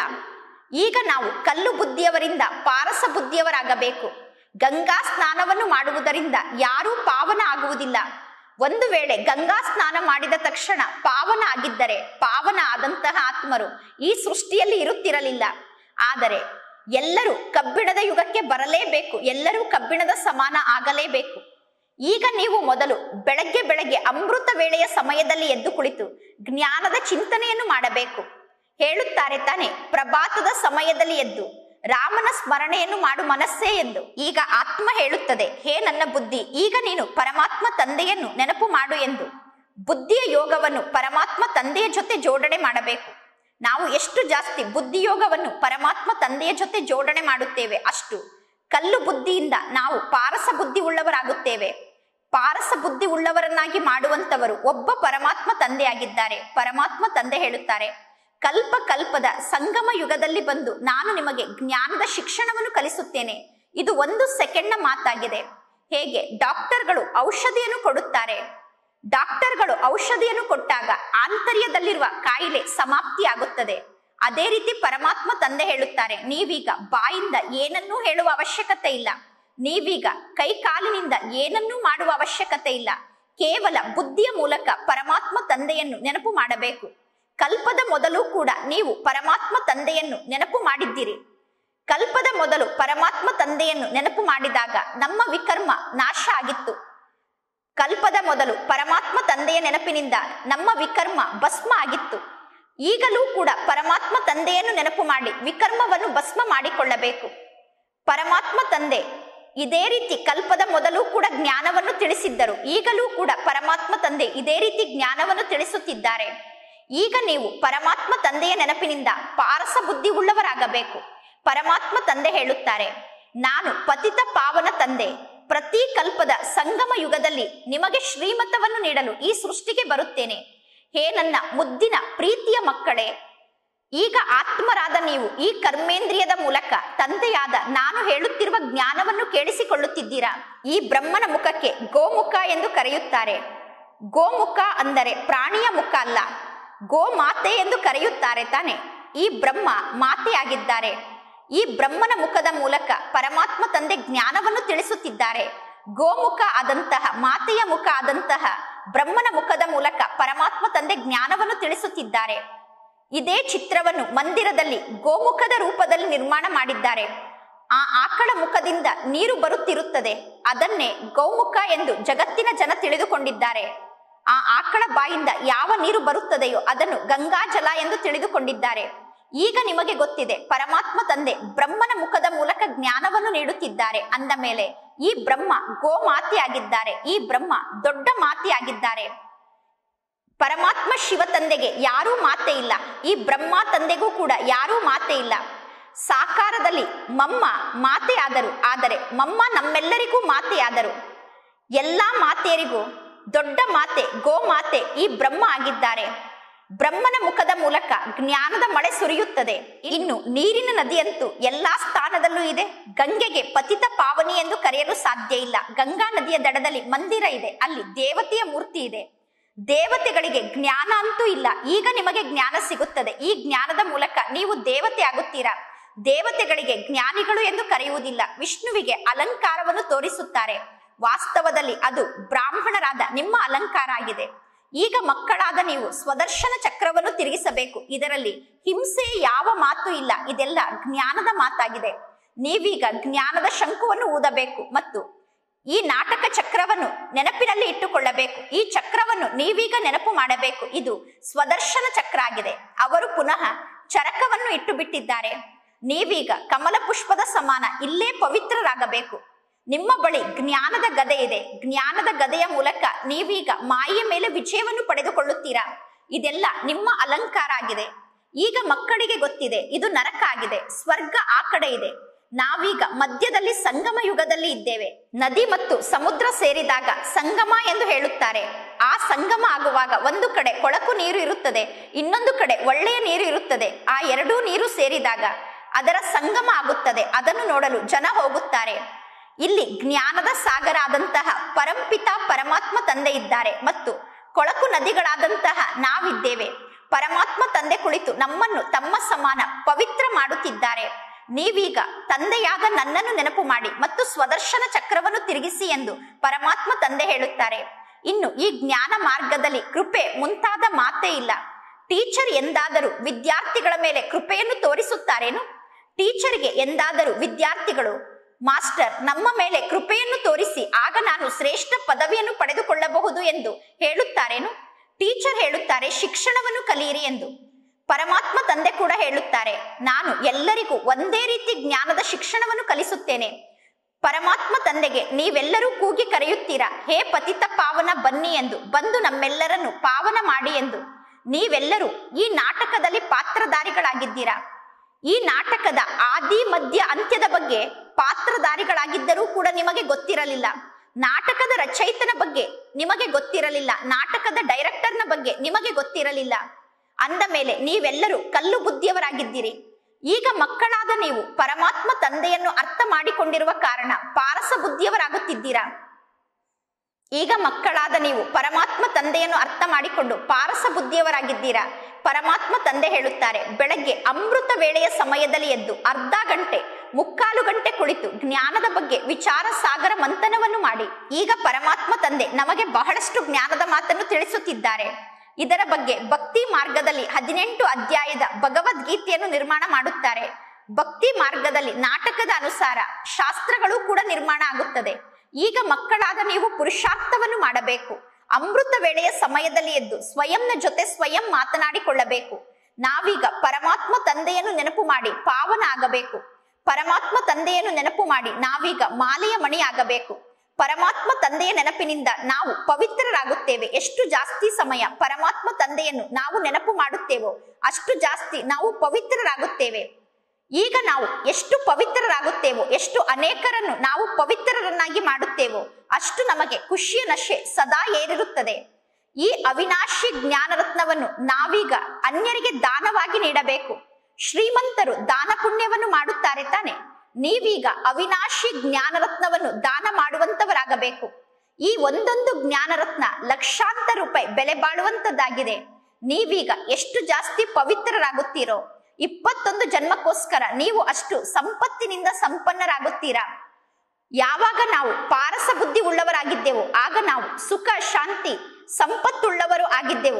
ಈಗ ನಾವು ಕಲ್ಲು ಬುದ್ಧಿಯವರಿಂದ ಪಾರಸ ಬುದ್ಧಿಯವರಾಗಬೇಕು ಗಂಗಾ ಸ್ನಾನವನ್ನು ಮಾಡುವುದರಿಂದ ಯಾರೂ ಪಾವನ ಆಗುವುದಿಲ್ಲ ಒಂದು ವೇಳೆ ಗಂಗಾ ಸ್ನಾನ ಮಾಡಿದ ತಕ್ಷಣ ಪಾವನ ಆಗಿದ್ದರೆ ಪಾವನ ಆದಂತಹ ಆತ್ಮರು ಈ ಸೃಷ್ಟಿಯಲ್ಲಿ ಇರುತ್ತಿರಲಿಲ್ಲ ಆದರೆ ಎಲ್ಲರೂ ಕಬ್ಬಿಣದ ಯುಗಕ್ಕೆ ಬರಲೇಬೇಕು ಎಲ್ಲರೂ ಕಬ್ಬಿಣದ ಸಮಾನ ಆಗಲೇಬೇಕು ಈಗ ನೀವು ಮೊದಲು ಬೆಳಗ್ಗೆ ಬೆಳಗ್ಗೆ ಅಮೃತ ವೇಳೆಯ ಸಮಯದಲ್ಲಿ ಎದ್ದು ಕುಳಿತು ಜ್ಞಾನದ ಚಿಂತನೆಯನ್ನು ಮಾಡಬೇಕು ಹೇಳುತ್ತಾರೆ ತಾನೆ ಪ್ರಭಾತದ ಸಮಯದಲ್ಲಿ ಎದ್ದು ರಾಮನ ಸ್ಮರಣೆಯನ್ನು ಮಾಡು ಮನಸ್ಸೇ ಎಂದು ಈಗ ಆತ್ಮ ಹೇಳುತ್ತದೆ ಹೇ ನನ್ನ ಬುದ್ಧಿ ಈಗ ನೀನು ಪರಮಾತ್ಮ ತಂದೆಯನ್ನು ನೆನಪು ಮಾಡು ಎಂದು ಬುದ್ಧಿಯ ಯೋಗವನ್ನು ಪರಮಾತ್ಮ ತಂದೆಯ ಜೊತೆ ಜೋಡಣೆ ಮಾಡಬೇಕು ನಾವು ಎಷ್ಟು ಜಾಸ್ತಿ ಬುದ್ಧಿಯೋಗವನ್ನು ಪರಮಾತ್ಮ ತಂದೆಯ ಜೊತೆ ಜೋಡಣೆ ಮಾಡುತ್ತೇವೆ ಅಷ್ಟು ಕಲ್ಲು ಬುದ್ಧಿಯಿಂದ ನಾವು ಪಾರಸ ಬುದ್ಧಿ ಉಳ್ಳವರಾಗುತ್ತೇವೆ ಪಾರಸ ಬುದ್ಧಿ ಉಳ್ಳವರನ್ನಾಗಿ ಮಾಡುವಂತವರು ಒಬ್ಬ ಪರಮಾತ್ಮ ತಂದೆಯಾಗಿದ್ದಾರೆ ಪರಮಾತ್ಮ ತಂದೆ ಹೇಳುತ್ತಾರೆ ಕಲ್ಪ ಕಲ್ಪದ ಸಂಗಮ ಯುಗದಲ್ಲಿ ಬಂದು ನಾನು ನಿಮಗೆ ಜ್ಞಾನದ ಶಿಕ್ಷಣವನ್ನು ಕಲಿಸುತ್ತೇನೆ ಇದು ಒಂದು ಸೆಕೆಂಡ್ನ ಮಾತಾಗಿದೆ ಹೇಗೆ ಡಾಕ್ಟರ್ಗಳು ಔಷಧಿಯನ್ನು ಕೊಡುತ್ತಾರೆ ಡಾಕ್ಟರ್ಗಳು ಔಷಧಿಯನ್ನು ಕೊಟ್ಟಾಗ ಆಂತರ್ಯದಲ್ಲಿರುವ ಕಾಯಿಲೆ ಸಮಾಪ್ತಿಯಾಗುತ್ತದೆ ಅದೇ ರೀತಿ ಪರಮಾತ್ಮ ತಂದೆ ಹೇಳುತ್ತಾರೆ ನೀವೀಗ ಬಾಯಿಂದ ಏನನ್ನೂ ಹೇಳುವ ಅವಶ್ಯಕತೆ ಇಲ್ಲ ನೀವೀಗ ಕೈ ಕಾಲಿನಿಂದ ಏನನ್ನೂ ಮಾಡುವ ಅವಶ್ಯಕತೆ ಇಲ್ಲ ಕೇವಲ ಬುದ್ಧಿಯ ಮೂಲಕ ಪರಮಾತ್ಮ ತಂದೆಯನ್ನು ನೆನಪು ಮಾಡಬೇಕು ಕಲ್ಪದ ಮೊದಲು ಕೂಡ ನೀವು ಪರಮಾತ್ಮ ತಂದೆಯನ್ನು ನೆನಪು ಮಾಡಿದ್ದೀರಿ ಕಲ್ಪದ ಮೊದಲು ಪರಮಾತ್ಮ ತಂದೆಯನ್ನು ನೆನಪು ಮಾಡಿದಾಗ ನಮ್ಮ ವಿಕರ್ಮ ನಾಶ ಆಗಿತ್ತು ಕಲ್ಪದ ಮೊದಲು ಪರಮಾತ್ಮ ತಂದೆಯ ನೆನಪಿನಿಂದ ನಮ್ಮ ವಿಕರ್ಮ ಭಸ್ಮ ಆಗಿತ್ತು ಈಗಲೂ ಕೂಡ ಪರಮಾತ್ಮ ತಂದೆಯನ್ನು ನೆನಪು ಮಾಡಿ ವಿಕರ್ಮವನ್ನು ಭಸ್ಮ ಮಾಡಿಕೊಳ್ಳಬೇಕು ಪರಮಾತ್ಮ ತಂದೆ ಇದೇ ರೀತಿ ಕಲ್ಪದ ಮೊದಲು ಕೂಡ ಜ್ಞಾನವನ್ನು ತಿಳಿಸಿದ್ದರು ಈಗಲೂ ಕೂಡ ಪರಮಾತ್ಮ ತಂದೆ ಇದೇ ರೀತಿ ಜ್ಞಾನವನ್ನು ತಿಳಿಸುತ್ತಿದ್ದಾರೆ ಈಗ ನೀವು ಪರಮಾತ್ಮ ತಂದೆಯ ನೆನಪಿನಿಂದ ಪಾರಸ ಬುದ್ಧಿ ಉಳ್ಳವರಾಗಬೇಕು ಪರಮಾತ್ಮ ತಂದೆ ಹೇಳುತ್ತಾರೆ ನಾನು ಪತಿತ ಪಾವನ ತಂದೆ ಪ್ರತಿ ಕಲ್ಪದ ಸಂಗಮ ಯುಗದಲ್ಲಿ ನಿಮಗೆ ಶ್ರೀಮತವನ್ನು ನೀಡಲು ಈ ಸೃಷ್ಟಿಗೆ ಬರುತ್ತೇನೆ ಹೇ ನನ್ನ ಮುದ್ದಿನ ಪ್ರೀತಿಯ ಮಕ್ಕಳೇ ಈಗ ಆತ್ಮರಾದ ನೀವು ಈ ಕರ್ಮೇಂದ್ರಿಯದ ಮೂಲಕ ತಂದೆಯಾದ ನಾನು ಹೇಳುತ್ತಿರುವ ಜ್ಞಾನವನ್ನು ಕೇಳಿಸಿಕೊಳ್ಳುತ್ತಿದ್ದೀರಾ ಈ ಬ್ರಹ್ಮನ ಮುಖಕ್ಕೆ ಗೋಮುಖ ಎಂದು ಕರೆಯುತ್ತಾರೆ ಗೋಮುಖ ಅಂದರೆ ಪ್ರಾಣಿಯ ಮುಖ ಅಲ್ಲ ಗೋ ಮಾತೆ ಎಂದು ಕರೆಯುತ್ತಾರೆ ತಾನೆ ಈ ಬ್ರಹ್ಮ ಮಾತೆಯಾಗಿದ್ದಾರೆ ಈ ಬ್ರಹ್ಮನ ಮುಖದ ಮೂಲಕ ಪರಮಾತ್ಮ ತಂದೆ ಜ್ಞಾನವನ್ನು ತಿಳಿಸುತ್ತಿದ್ದಾರೆ ಗೋಮುಖ ಆದಂತಹ ಮಾತೆಯ ಮುಖ ಆದಂತಹ ಬ್ರಹ್ಮನ ಮುಖದ ಮೂಲಕ ಪರಮಾತ್ಮ ತಂದೆ ಜ್ಞಾನವನ್ನು ತಿಳಿಸುತ್ತಿದ್ದಾರೆ ಇದೇ ಚಿತ್ರವನ್ನು ಮಂದಿರದಲ್ಲಿ ಗೋಮುಖದ ರೂಪದಲ್ಲಿ ನಿರ್ಮಾಣ ಮಾಡಿದ್ದಾರೆ ಆ ಆಕಳ ಮುಖದಿಂದ ನೀರು ಬರುತ್ತಿರುತ್ತದೆ ಅದನ್ನೇ ಗೌಮುಖ ಎಂದು ಜಗತ್ತಿನ ಜನ ತಿಳಿದುಕೊಂಡಿದ್ದಾರೆ ಆ ಆಕಳ ಬಾಯಿಂದ ಯಾವ ನೀರು ಬರುತ್ತದೆಯೋ ಅದನ್ನು ಗಂಗಾಜಲ ಎಂದು ತಿಳಿದುಕೊಂಡಿದ್ದಾರೆ ಈಗ ನಿಮಗೆ ಗೊತ್ತಿದೆ ಪರಮಾತ್ಮ ತಂದೆ ಬ್ರಹ್ಮನ ಮುಖದ ಮೂಲಕ ಜ್ಞಾನವನ್ನು ನೀಡುತ್ತಿದ್ದಾರೆ ಅಂದ ಮೇಲೆ ಈ ಬ್ರಹ್ಮ ಗೋಮಾತೆಯಾಗಿದ್ದಾರೆ ಈ ಬ್ರಹ್ಮ ದೊಡ್ಡ ಮಾತೆಯಾಗಿದ್ದಾರೆ ಪರಮಾತ್ಮ ಶಿವ ತಂದೆಗೆ ಯಾರೂ ಮಾತೆ ಇಲ್ಲ ಈ ಬ್ರಹ್ಮ ತಂದೆಗೂ ಕೂಡ ಯಾರೂ ಮಾತೆ ಇಲ್ಲ ಸಾಕಾರದಲ್ಲಿ ಮಮ್ಮ ಮಾತೆಯಾದರು ಆದರೆ ಮಮ್ಮ ನಮ್ಮೆಲ್ಲರಿಗೂ ಮಾತೆಯಾದರು ಎಲ್ಲಾ ಮಾತೆಯರಿಗೂ ದೊಡ್ಡ ಮಾತೆ ಗೋಮಾತೆ ಈ ಬ್ರಹ್ಮ ಆಗಿದ್ದಾರೆ ಬ್ರಹ್ಮನ ಮುಖದ ಮೂಲಕ ಜ್ಞಾನದ ಮಳೆ ಸುರಿಯುತ್ತದೆ ಇನ್ನು ನೀರಿನ ನದಿಯಂತೂ ಎಲ್ಲಾ ಸ್ಥಾನದಲ್ಲೂ ಇದೆ ಗಂಗೆಗೆ ಪತಿತ ಪಾವನಿ ಎಂದು ಕರೆಯಲು ಸಾಧ್ಯ ಇಲ್ಲ ಗಂಗಾ ನದಿಯ ದಡದಲ್ಲಿ ಮಂದಿರ ಇದೆ ಅಲ್ಲಿ ದೇವತೆಯ ಮೂರ್ತಿ ಇದೆ ದೇವತೆಗಳಿಗೆ ಜ್ಞಾನ ಅಂತೂ ಇಲ್ಲ ಈಗ ನಿಮಗೆ ಜ್ಞಾನ ಸಿಗುತ್ತದೆ ಈ ಜ್ಞಾನದ ಮೂಲಕ ನೀವು ದೇವತೆ ಆಗುತ್ತೀರಾ ದೇವತೆಗಳಿಗೆ ಜ್ಞಾನಿಗಳು ಎಂದು ಕರೆಯುವುದಿಲ್ಲ ವಿಷ್ಣುವಿಗೆ ಅಲಂಕಾರವನ್ನು ತೋರಿಸುತ್ತಾರೆ ವಾಸ್ತವದಲ್ಲಿ ಅದು ಬ್ರಾಹ್ಮಣರಾದ ನಿಮ್ಮ ಅಲಂಕಾರ ಆಗಿದೆ ಈಗ ಮಕ್ಕಳಾದ ನೀವು ಸ್ವದರ್ಶನ ಚಕ್ರವನ್ನು ತಿರುಗಿಸಬೇಕು ಇದರಲ್ಲಿ ಹಿಂಸೆ ಯಾವ ಮಾತು ಇಲ್ಲ ಇದೆಲ್ಲ ಜ್ಞಾನದ ಮಾತಾಗಿದೆ ನೀವೀಗ ಜ್ಞಾನದ ಶಂಕುವನ್ನು ಊದಬೇಕು ಮತ್ತು ಈ ನಾಟಕ ಚಕ್ರವನ್ನು ನೆನಪಿನಲ್ಲಿ ಇಟ್ಟುಕೊಳ್ಳಬೇಕು ಈ ಚಕ್ರವನ್ನು ನೀವೀಗ ನೆನಪು ಮಾಡಬೇಕು ಇದು ಸ್ವದರ್ಶನ ಚಕ್ರ ಆಗಿದೆ ಅವರು ಪುನಃ ಚರಕವನ್ನು ಇಟ್ಟು ಬಿಟ್ಟಿದ್ದಾರೆ ನೀವೀಗ ಕಮಲ ಪುಷ್ಪದ ಸಮಾನ ಇಲ್ಲೇ ಪವಿತ್ರರಾಗಬೇಕು ನಿಮ್ಮ ಬಳಿ ಜ್ಞಾನದ ಗದೆ ಇದೆ ಜ್ಞಾನದ ಗದೆಯ ಮೂಲಕ ನೀವೀಗ ಮಾಯೆಯ ಮೇಲೆ ವಿಜಯವನ್ನು ಪಡೆದುಕೊಳ್ಳುತ್ತೀರಾ ಇದೆಲ್ಲ ನಿಮ್ಮ ಅಲಂಕಾರ ಆಗಿದೆ ಈಗ ಮಕ್ಕಳಿಗೆ ಗೊತ್ತಿದೆ ಇದು ನರಕ ಆಗಿದೆ ಸ್ವರ್ಗ ಆ ಕಡೆ ಇದೆ ನಾವೀಗ ಮಧ್ಯದಲ್ಲಿ ಸಂಗಮ ಯುಗದಲ್ಲಿ ಇದ್ದೇವೆ ನದಿ ಮತ್ತು ಸಮುದ್ರ ಸೇರಿದಾಗ ಸಂಗಮ ಎಂದು ಹೇಳುತ್ತಾರೆ ಆ ಸಂಗಮ ಆಗುವಾಗ ಒಂದು ಕಡೆ ಕೊಳಕು ನೀರು ಇರುತ್ತದೆ ಇನ್ನೊಂದು ಕಡೆ ಒಳ್ಳೆಯ ನೀರು ಇರುತ್ತದೆ ಆ ಎರಡೂ ನೀರು ಸೇರಿದಾಗ ಅದರ ಸಂಗಮ ಆಗುತ್ತದೆ ಅದನ್ನು ನೋಡಲು ಜನ ಹೋಗುತ್ತಾರೆ ಇಲ್ಲಿ ಜ್ಞಾನದ ಸಾಗರ ಆದಂತಹ ಪರಂಪಿತ ಪರಮಾತ್ಮ ತಂದೆ ಇದ್ದಾರೆ ಮತ್ತು ಕೊಳಕು ನದಿಗಳಾದಂತಹ ನಾವಿದ್ದೇವೆ ಪರಮಾತ್ಮ ತಂದೆ ಕುಳಿತು ನಮ್ಮನ್ನು ತಮ್ಮ ಸಮಾನ ಪವಿತ್ರ ಮಾಡುತ್ತಿದ್ದಾರೆ ನೀವೀಗ ತಂದೆಯಾದ ನನ್ನನ್ನು ನೆನಪು ಮಾಡಿ ಮತ್ತು ಸ್ವದರ್ಶನ ಚಕ್ರವನ್ನು ತಿರುಗಿಸಿ ಎಂದು ಪರಮಾತ್ಮ ತಂದೆ ಹೇಳುತ್ತಾರೆ ಇನ್ನು ಈ ಜ್ಞಾನ ಮಾರ್ಗದಲ್ಲಿ ಕೃಪೆ ಮುಂತಾದ ಮಾತೇ ಇಲ್ಲ ಟೀಚರ್ ಎಂದಾದರೂ ವಿದ್ಯಾರ್ಥಿಗಳ ಮೇಲೆ ಕೃಪೆಯನ್ನು ತೋರಿಸುತ್ತಾರೇನು ಟೀಚರ್ಗೆ ಎಂದಾದರೂ ವಿದ್ಯಾರ್ಥಿಗಳು ಮಾಸ್ಟರ್ ನಮ್ಮ ಮೇಲೆ ಕೃಪೆಯನ್ನು ತೋರಿಸಿ ಆಗ ನಾನು ಶ್ರೇಷ್ಠ ಪದವಿಯನ್ನು ಪಡೆದುಕೊಳ್ಳಬಹುದು ಎಂದು ಹೇಳುತ್ತಾರೇನು ಟೀಚರ್ ಹೇಳುತ್ತಾರೆ ಶಿಕ್ಷಣವನ್ನು ಕಲಿಯಿರಿ ಎಂದು ಪರಮಾತ್ಮ ತಂದೆ ಕೂಡ ಹೇಳುತ್ತಾರೆ ನಾನು ಎಲ್ಲರಿಗೂ ಒಂದೇ ರೀತಿ ಜ್ಞಾನದ ಶಿಕ್ಷಣವನ್ನು ಕಲಿಸುತ್ತೇನೆ ಪರಮಾತ್ಮ ತಂದೆಗೆ ನೀವೆಲ್ಲರೂ ಕೂಗಿ ಕರೆಯುತ್ತೀರಾ ಹೇ ಪತಿತ ಪಾವನ ಬನ್ನಿ ಎಂದು ಬಂದು ನಮ್ಮೆಲ್ಲರನ್ನು ಪಾವನ ಮಾಡಿ ಎಂದು ನೀವೆಲ್ಲರೂ ಈ ನಾಟಕದಲ್ಲಿ ಪಾತ್ರಧಾರಿಗಳಾಗಿದ್ದೀರಾ ಈ ನಾಟಕದ ಆದಿ ಮಧ್ಯ ಅಂತ್ಯದ ಬಗ್ಗೆ ಪಾತ್ರಧಾರಿಗಳಾಗಿದ್ದರೂ ಕೂಡ ನಿಮಗೆ ಗೊತ್ತಿರಲಿಲ್ಲ ನಾಟಕದ ರಚಯಿತನ ಬಗ್ಗೆ ನಿಮಗೆ ಗೊತ್ತಿರಲಿಲ್ಲ ನಾಟಕದ ಡೈರೆಕ್ಟರ್ನ ಬಗ್ಗೆ ನಿಮಗೆ ಗೊತ್ತಿರಲಿಲ್ಲ ಅಂದ ಮೇಲೆ ನೀವೆಲ್ಲರೂ ಕಲ್ಲು ಬುದ್ಧಿಯವರಾಗಿದ್ದೀರಿ ಈಗ ಮಕ್ಕಳಾದ ನೀವು ಪರಮಾತ್ಮ ತಂದೆಯನ್ನು ಅರ್ಥ ಮಾಡಿಕೊಂಡಿರುವ ಕಾರಣ ಪಾರಸ ಬುದ್ಧಿಯವರಾಗುತ್ತಿದ್ದೀರಾ ಈಗ ಮಕ್ಕಳಾದ ನೀವು ಪರಮಾತ್ಮ ತಂದೆಯನ್ನು ಅರ್ಥ ಮಾಡಿಕೊಂಡು ಪಾರಸ ಬುದ್ಧಿಯವರಾಗಿದ್ದೀರಾ ಪರಮಾತ್ಮ ತಂದೆ ಹೇಳುತ್ತಾರೆ ಬೆಳಗ್ಗೆ ಅಮೃತ ವೇಳೆಯ ಸಮಯದಲ್ಲಿ ಎದ್ದು ಅರ್ಧ ಗಂಟೆ ಮುಕ್ಕಾಲು ಗಂಟೆ ಕುಳಿತು ಜ್ಞಾನದ ಬಗ್ಗೆ ವಿಚಾರ ಸಾಗರ ಮಂಥನವನ್ನು ಮಾಡಿ ಈಗ ಪರಮಾತ್ಮ ತಂದೆ ನಮಗೆ ಬಹಳಷ್ಟು ಜ್ಞಾನದ ಮಾತನ್ನು ತಿಳಿಸುತ್ತಿದ್ದಾರೆ ಇದರ ಬಗ್ಗೆ ಭಕ್ತಿ ಮಾರ್ಗದಲ್ಲಿ ಹದಿನೆಂಟು ಅಧ್ಯಾಯದ ಭಗವದ್ಗೀತೆಯನ್ನು ನಿರ್ಮಾಣ ಮಾಡುತ್ತಾರೆ ಭಕ್ತಿ ಮಾರ್ಗದಲ್ಲಿ ನಾಟಕದ ಅನುಸಾರ ಶಾಸ್ತ್ರಗಳು ಕೂಡ ನಿರ್ಮಾಣ ಆಗುತ್ತದೆ ಈಗ ಮಕ್ಕಳಾದ ನೀವು ಪುರುಷಾರ್ಥವನ್ನು ಮಾಡಬೇಕು ಅಮೃತ ವೇಳೆಯ ಸಮಯದಲ್ಲಿ ಎದ್ದು ಸ್ವಯಂನ ಜೊತೆ ಸ್ವಯಂ ಮಾತನಾಡಿಕೊಳ್ಳಬೇಕು ನಾವೀಗ ಪರಮಾತ್ಮ ತಂದೆಯನ್ನು ನೆನಪು ಮಾಡಿ ಪಾವನ ಆಗಬೇಕು ಪರಮಾತ್ಮ ತಂದೆಯನ್ನು ನೆನಪು ಮಾಡಿ ನಾವೀಗ ಮಾಲೆಯ ಮಣಿ ಆಗಬೇಕು ಪರಮಾತ್ಮ ತಂದೆಯ ನೆನಪಿನಿಂದ ನಾವು ಪವಿತ್ರರಾಗುತ್ತೇವೆ ಎಷ್ಟು ಜಾಸ್ತಿ ಸಮಯ ಪರಮಾತ್ಮ ತಂದೆಯನ್ನು ನಾವು ನೆನಪು ಮಾಡುತ್ತೇವೋ ಅಷ್ಟು ಜಾಸ್ತಿ ನಾವು ಪವಿತ್ರರಾಗುತ್ತೇವೆ ಈಗ ನಾವು ಎಷ್ಟು ಪವಿತ್ರರಾಗುತ್ತೇವೋ ಎಷ್ಟು ಅನೇಕರನ್ನು ನಾವು ಪವಿತ್ರರನ್ನಾಗಿ ಮಾಡುತ್ತೇವೋ ಅಷ್ಟು ನಮಗೆ ಖುಷಿಯ ನಶೆ ಸದಾ ಏರಿರುತ್ತದೆ ಈ ಅವಿನಾಶಿ ಜ್ಞಾನರತ್ನವನ್ನು ನಾವೀಗ ಅನ್ಯರಿಗೆ ದಾನವಾಗಿ ನೀಡಬೇಕು ಶ್ರೀಮಂತರು ದಾನ ಪುಣ್ಯವನ್ನು ಮಾಡುತ್ತಾರೆ ತಾನೆ ನೀವೀಗ ಅವಿನಾಶಿ ಜ್ಞಾನರತ್ನವನ್ನು ದಾನ ಮಾಡುವಂತವರಾಗಬೇಕು ಈ ಒಂದೊಂದು ಜ್ಞಾನರತ್ನ ಲಕ್ಷಾಂತರ ರೂಪಾಯಿ ಬೆಲೆ ಬಾಳುವಂತದ್ದಾಗಿದೆ ನೀವೀಗ ಎಷ್ಟು ಜಾಸ್ತಿ ಪವಿತ್ರರಾಗುತ್ತೀರೋ ಇಪ್ಪತ್ತೊಂದು ಜನ್ಮಕ್ಕೋಸ್ಕರ ನೀವು ಅಷ್ಟು ಸಂಪತ್ತಿನಿಂದ ಸಂಪನ್ನರಾಗುತ್ತೀರಾ ಯಾವಾಗ ನಾವು ಪಾರಸ ಬುದ್ಧಿ ಉಳ್ಳವರಾಗಿದ್ದೆವು ಆಗ ನಾವು ಸುಖ ಶಾಂತಿ ಸಂಪತ್ತುಳ್ಳವರು ಆಗಿದ್ದೆವು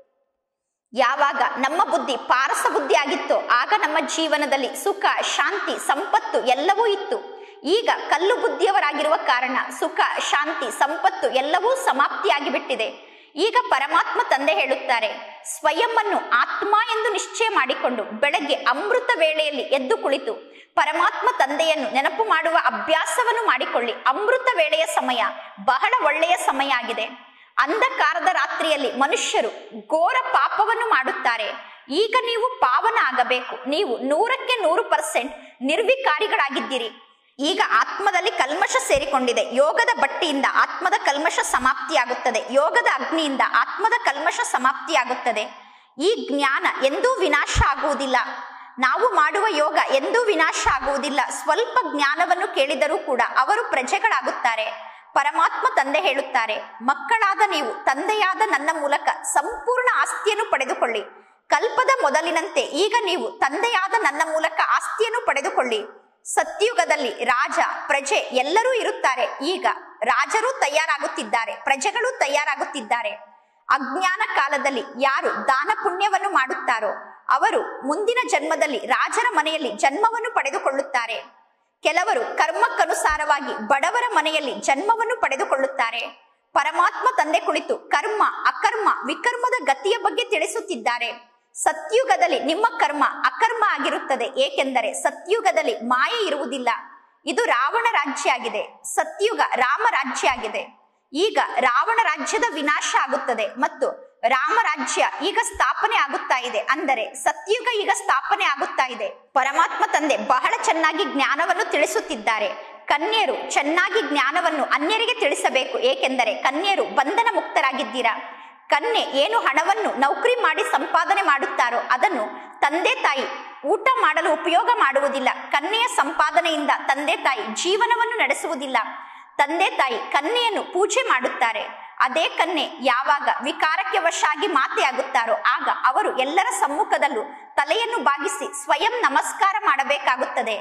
ಯಾವಾಗ ನಮ್ಮ ಬುದ್ಧಿ ಪಾರಸ ಬುದ್ಧಿ ಆಗಿತ್ತೋ ಆಗ ನಮ್ಮ ಜೀವನದಲ್ಲಿ ಸುಖ ಶಾಂತಿ ಸಂಪತ್ತು ಎಲ್ಲವೂ ಇತ್ತು ಈಗ ಕಲ್ಲು ಬುದ್ಧಿಯವರಾಗಿರುವ ಕಾರಣ ಸುಖ ಶಾಂತಿ ಸಂಪತ್ತು ಎಲ್ಲವೂ ಸಮಾಪ್ತಿಯಾಗಿ ಬಿಟ್ಟಿದೆ ಈಗ ಪರಮಾತ್ಮ ತಂದೆ ಹೇಳುತ್ತಾರೆ ಸ್ವಯಂವನ್ನು ಆತ್ಮ ಎಂದು ನಿಶ್ಚಯ ಮಾಡಿಕೊಂಡು ಬೆಳಗ್ಗೆ ಅಮೃತ ವೇಳೆಯಲ್ಲಿ ಎದ್ದು ಕುಳಿತು ಪರಮಾತ್ಮ ತಂದೆಯನ್ನು ನೆನಪು ಮಾಡುವ ಅಭ್ಯಾಸವನ್ನು ಮಾಡಿಕೊಳ್ಳಿ ಅಮೃತ ವೇಳೆಯ ಸಮಯ ಬಹಳ ಒಳ್ಳೆಯ ಸಮಯ ಆಗಿದೆ ಅಂಧಕಾರದ ರಾತ್ರಿಯಲ್ಲಿ ಮನುಷ್ಯರು ಘೋರ ಪಾಪವನ್ನು ಮಾಡುತ್ತಾರೆ ಈಗ ನೀವು ಪಾವನ ಆಗಬೇಕು ನೀವು ನೂರಕ್ಕೆ ನೂರು ಪರ್ಸೆಂಟ್ ನಿರ್ವಿಕಾರಿಗಳಾಗಿದ್ದೀರಿ ಈಗ ಆತ್ಮದಲ್ಲಿ ಕಲ್ಮಶ ಸೇರಿಕೊಂಡಿದೆ ಯೋಗದ ಬಟ್ಟಿಯಿಂದ ಆತ್ಮದ ಕಲ್ಮಶ ಸಮಾಪ್ತಿಯಾಗುತ್ತದೆ ಯೋಗದ ಅಗ್ನಿಯಿಂದ ಆತ್ಮದ ಕಲ್ಮಶ ಸಮಾಪ್ತಿಯಾಗುತ್ತದೆ ಈ ಜ್ಞಾನ ಎಂದೂ ವಿನಾಶ ಆಗುವುದಿಲ್ಲ ನಾವು ಮಾಡುವ ಯೋಗ ಎಂದೂ ವಿನಾಶ ಆಗುವುದಿಲ್ಲ ಸ್ವಲ್ಪ ಜ್ಞಾನವನ್ನು ಕೇಳಿದರೂ ಕೂಡ ಅವರು ಪ್ರಜೆಗಳಾಗುತ್ತಾರೆ ಪರಮಾತ್ಮ ತಂದೆ ಹೇಳುತ್ತಾರೆ ಮಕ್ಕಳಾದ ನೀವು ತಂದೆಯಾದ ನನ್ನ ಮೂಲಕ ಸಂಪೂರ್ಣ ಆಸ್ತಿಯನ್ನು ಪಡೆದುಕೊಳ್ಳಿ ಕಲ್ಪದ ಮೊದಲಿನಂತೆ ಈಗ ನೀವು ತಂದೆಯಾದ ನನ್ನ ಮೂಲಕ ಆಸ್ತಿಯನ್ನು ಪಡೆದುಕೊಳ್ಳಿ ಸತ್ಯುಗದಲ್ಲಿ ರಾಜ ಪ್ರಜೆ ಎಲ್ಲರೂ ಇರುತ್ತಾರೆ ಈಗ ರಾಜರು ತಯಾರಾಗುತ್ತಿದ್ದಾರೆ ಪ್ರಜೆಗಳು ತಯಾರಾಗುತ್ತಿದ್ದಾರೆ ಅಜ್ಞಾನ ಕಾಲದಲ್ಲಿ ಯಾರು ದಾನ ಪುಣ್ಯವನ್ನು ಮಾಡುತ್ತಾರೋ ಅವರು ಮುಂದಿನ ಜನ್ಮದಲ್ಲಿ ರಾಜರ ಮನೆಯಲ್ಲಿ ಜನ್ಮವನ್ನು ಪಡೆದುಕೊಳ್ಳುತ್ತಾರೆ ಕೆಲವರು ಕರ್ಮಕ್ಕನುಸಾರವಾಗಿ ಬಡವರ ಮನೆಯಲ್ಲಿ ಜನ್ಮವನ್ನು ಪಡೆದುಕೊಳ್ಳುತ್ತಾರೆ ಪರಮಾತ್ಮ ತಂದೆ ಕುಳಿತು ಕರ್ಮ ಅಕರ್ಮ ವಿಕರ್ಮದ ಗತಿಯ ಬಗ್ಗೆ ತಿಳಿಸುತ್ತಿದ್ದಾರೆ ಸತ್ಯುಗದಲ್ಲಿ ನಿಮ್ಮ ಕರ್ಮ ಅಕರ್ಮ ಆಗಿರುತ್ತದೆ ಏಕೆಂದರೆ ಸತ್ಯುಗದಲ್ಲಿ ಮಾಯೆ ಇರುವುದಿಲ್ಲ ಇದು ರಾವಣ ರಾಜ್ಯ ಆಗಿದೆ ಸತ್ಯುಗ ರಾಮ ರಾಜ್ಯ ಆಗಿದೆ ಈಗ ರಾವಣ ರಾಜ್ಯದ ವಿನಾಶ ಆಗುತ್ತದೆ ಮತ್ತು ರಾಮ ರಾಜ್ಯ ಈಗ ಸ್ಥಾಪನೆ ಆಗುತ್ತಾ ಇದೆ ಅಂದರೆ ಸತ್ಯುಗ ಈಗ ಸ್ಥಾಪನೆ ಆಗುತ್ತಾ ಇದೆ ಪರಮಾತ್ಮ ತಂದೆ ಬಹಳ ಚೆನ್ನಾಗಿ ಜ್ಞಾನವನ್ನು ತಿಳಿಸುತ್ತಿದ್ದಾರೆ ಕನ್ಯರು ಚೆನ್ನಾಗಿ ಜ್ಞಾನವನ್ನು ಅನ್ಯರಿಗೆ ತಿಳಿಸಬೇಕು ಏಕೆಂದರೆ ಕನ್ಯರು ಬಂಧನ ಮುಕ್ತರಾಗಿದ್ದೀರಾ ಕನ್ಯೆ ಏನು ಹಣವನ್ನು ನೌಕರಿ ಮಾಡಿ ಸಂಪಾದನೆ ಮಾಡುತ್ತಾರೋ ಅದನ್ನು ತಂದೆ ತಾಯಿ ಊಟ ಮಾಡಲು ಉಪಯೋಗ ಮಾಡುವುದಿಲ್ಲ ಕನ್ಯೆಯ ಸಂಪಾದನೆಯಿಂದ ತಂದೆ ತಾಯಿ ಜೀವನವನ್ನು ನಡೆಸುವುದಿಲ್ಲ ತಂದೆ ತಾಯಿ ಕನ್ಯೆಯನ್ನು ಪೂಜೆ ಮಾಡುತ್ತಾರೆ ಅದೇ ಕನ್ಯೆ ಯಾವಾಗ ವಿಕಾರಕ್ಕೆ ವಶಾಗಿ ಮಾತೆಯಾಗುತ್ತಾರೋ ಆಗ ಅವರು ಎಲ್ಲರ ಸಮ್ಮುಖದಲ್ಲೂ ತಲೆಯನ್ನು ಬಾಗಿಸಿ ಸ್ವಯಂ ನಮಸ್ಕಾರ ಮಾಡಬೇಕಾಗುತ್ತದೆ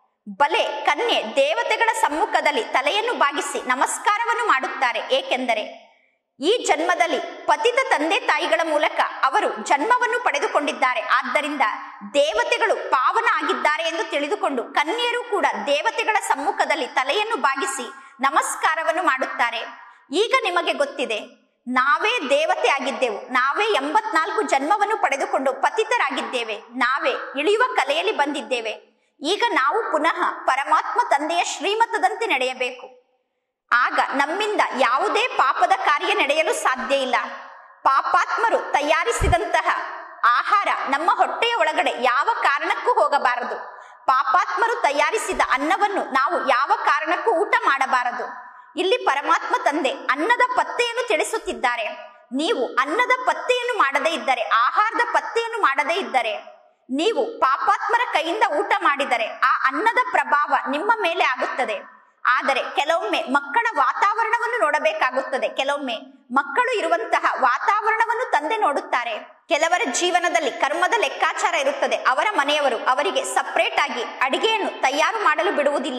ಬಲೆ ಕನ್ಯೆ ದೇವತೆಗಳ ಸಮ್ಮುಖದಲ್ಲಿ ತಲೆಯನ್ನು ಬಾಗಿಸಿ ನಮಸ್ಕಾರವನ್ನು ಮಾಡುತ್ತಾರೆ ಏಕೆಂದರೆ ಈ ಜನ್ಮದಲ್ಲಿ ಪತಿತ ತಂದೆ ತಾಯಿಗಳ ಮೂಲಕ ಅವರು ಜನ್ಮವನ್ನು ಪಡೆದುಕೊಂಡಿದ್ದಾರೆ ಆದ್ದರಿಂದ ದೇವತೆಗಳು ಪಾವನ ಆಗಿದ್ದಾರೆ ಎಂದು ತಿಳಿದುಕೊಂಡು ಕನ್ಯರು ಕೂಡ ದೇವತೆಗಳ ಸಮ್ಮುಖದಲ್ಲಿ ತಲೆಯನ್ನು ಬಾಗಿಸಿ ನಮಸ್ಕಾರವನ್ನು ಮಾಡುತ್ತಾರೆ ಈಗ ನಿಮಗೆ ಗೊತ್ತಿದೆ ನಾವೇ ದೇವತೆ ಆಗಿದ್ದೆವು ನಾವೇ ಎಂಬತ್ನಾಲ್ಕು ಜನ್ಮವನ್ನು ಪಡೆದುಕೊಂಡು ಪತಿತರಾಗಿದ್ದೇವೆ ನಾವೇ ಇಳಿಯುವ ಕಲೆಯಲ್ಲಿ ಬಂದಿದ್ದೇವೆ ಈಗ ನಾವು ಪುನಃ ಪರಮಾತ್ಮ ತಂದೆಯ ಶ್ರೀಮತದಂತೆ ನಡೆಯಬೇಕು ಆಗ ನಮ್ಮಿಂದ ಯಾವುದೇ ಪಾಪದ ಕಾರ್ಯ ನಡೆಯಲು ಸಾಧ್ಯ ಇಲ್ಲ ಪಾಪಾತ್ಮರು ತಯಾರಿಸಿದಂತಹ ಆಹಾರ ನಮ್ಮ ಹೊಟ್ಟೆಯ ಒಳಗಡೆ ಯಾವ ಕಾರಣಕ್ಕೂ ಹೋಗಬಾರದು ಪಾಪಾತ್ಮರು ತಯಾರಿಸಿದ ಅನ್ನವನ್ನು ನಾವು ಯಾವ ಕಾರಣಕ್ಕೂ ಊಟ ಮಾಡಬಾರದು ಇಲ್ಲಿ ಪರಮಾತ್ಮ ತಂದೆ ಅನ್ನದ ಪತ್ತೆಯನ್ನು ತಿಳಿಸುತ್ತಿದ್ದಾರೆ ನೀವು ಅನ್ನದ ಪತ್ತೆಯನ್ನು ಮಾಡದೇ ಇದ್ದರೆ ಆಹಾರದ ಪತ್ತೆಯನ್ನು ಮಾಡದೇ ಇದ್ದರೆ ನೀವು ಪಾಪಾತ್ಮರ ಕೈಯಿಂದ ಊಟ ಮಾಡಿದರೆ ಆ ಅನ್ನದ ಪ್ರಭಾವ ನಿಮ್ಮ ಮೇಲೆ ಆಗುತ್ತದೆ ಆದರೆ ಕೆಲವೊಮ್ಮೆ ಮಕ್ಕಳ ವಾತಾವರಣವನ್ನು ನೋಡಬೇಕಾಗುತ್ತದೆ ಕೆಲವೊಮ್ಮೆ ಮಕ್ಕಳು ಇರುವಂತಹ ವಾತಾವರಣವನ್ನು ತಂದೆ ನೋಡುತ್ತಾರೆ ಕೆಲವರ ಜೀವನದಲ್ಲಿ ಕರ್ಮದ ಲೆಕ್ಕಾಚಾರ ಇರುತ್ತದೆ ಅವರ ಮನೆಯವರು ಅವರಿಗೆ ಸಪರೇಟ್ ಆಗಿ ಅಡಿಗೆಯನ್ನು ತಯಾರು ಮಾಡಲು ಬಿಡುವುದಿಲ್ಲ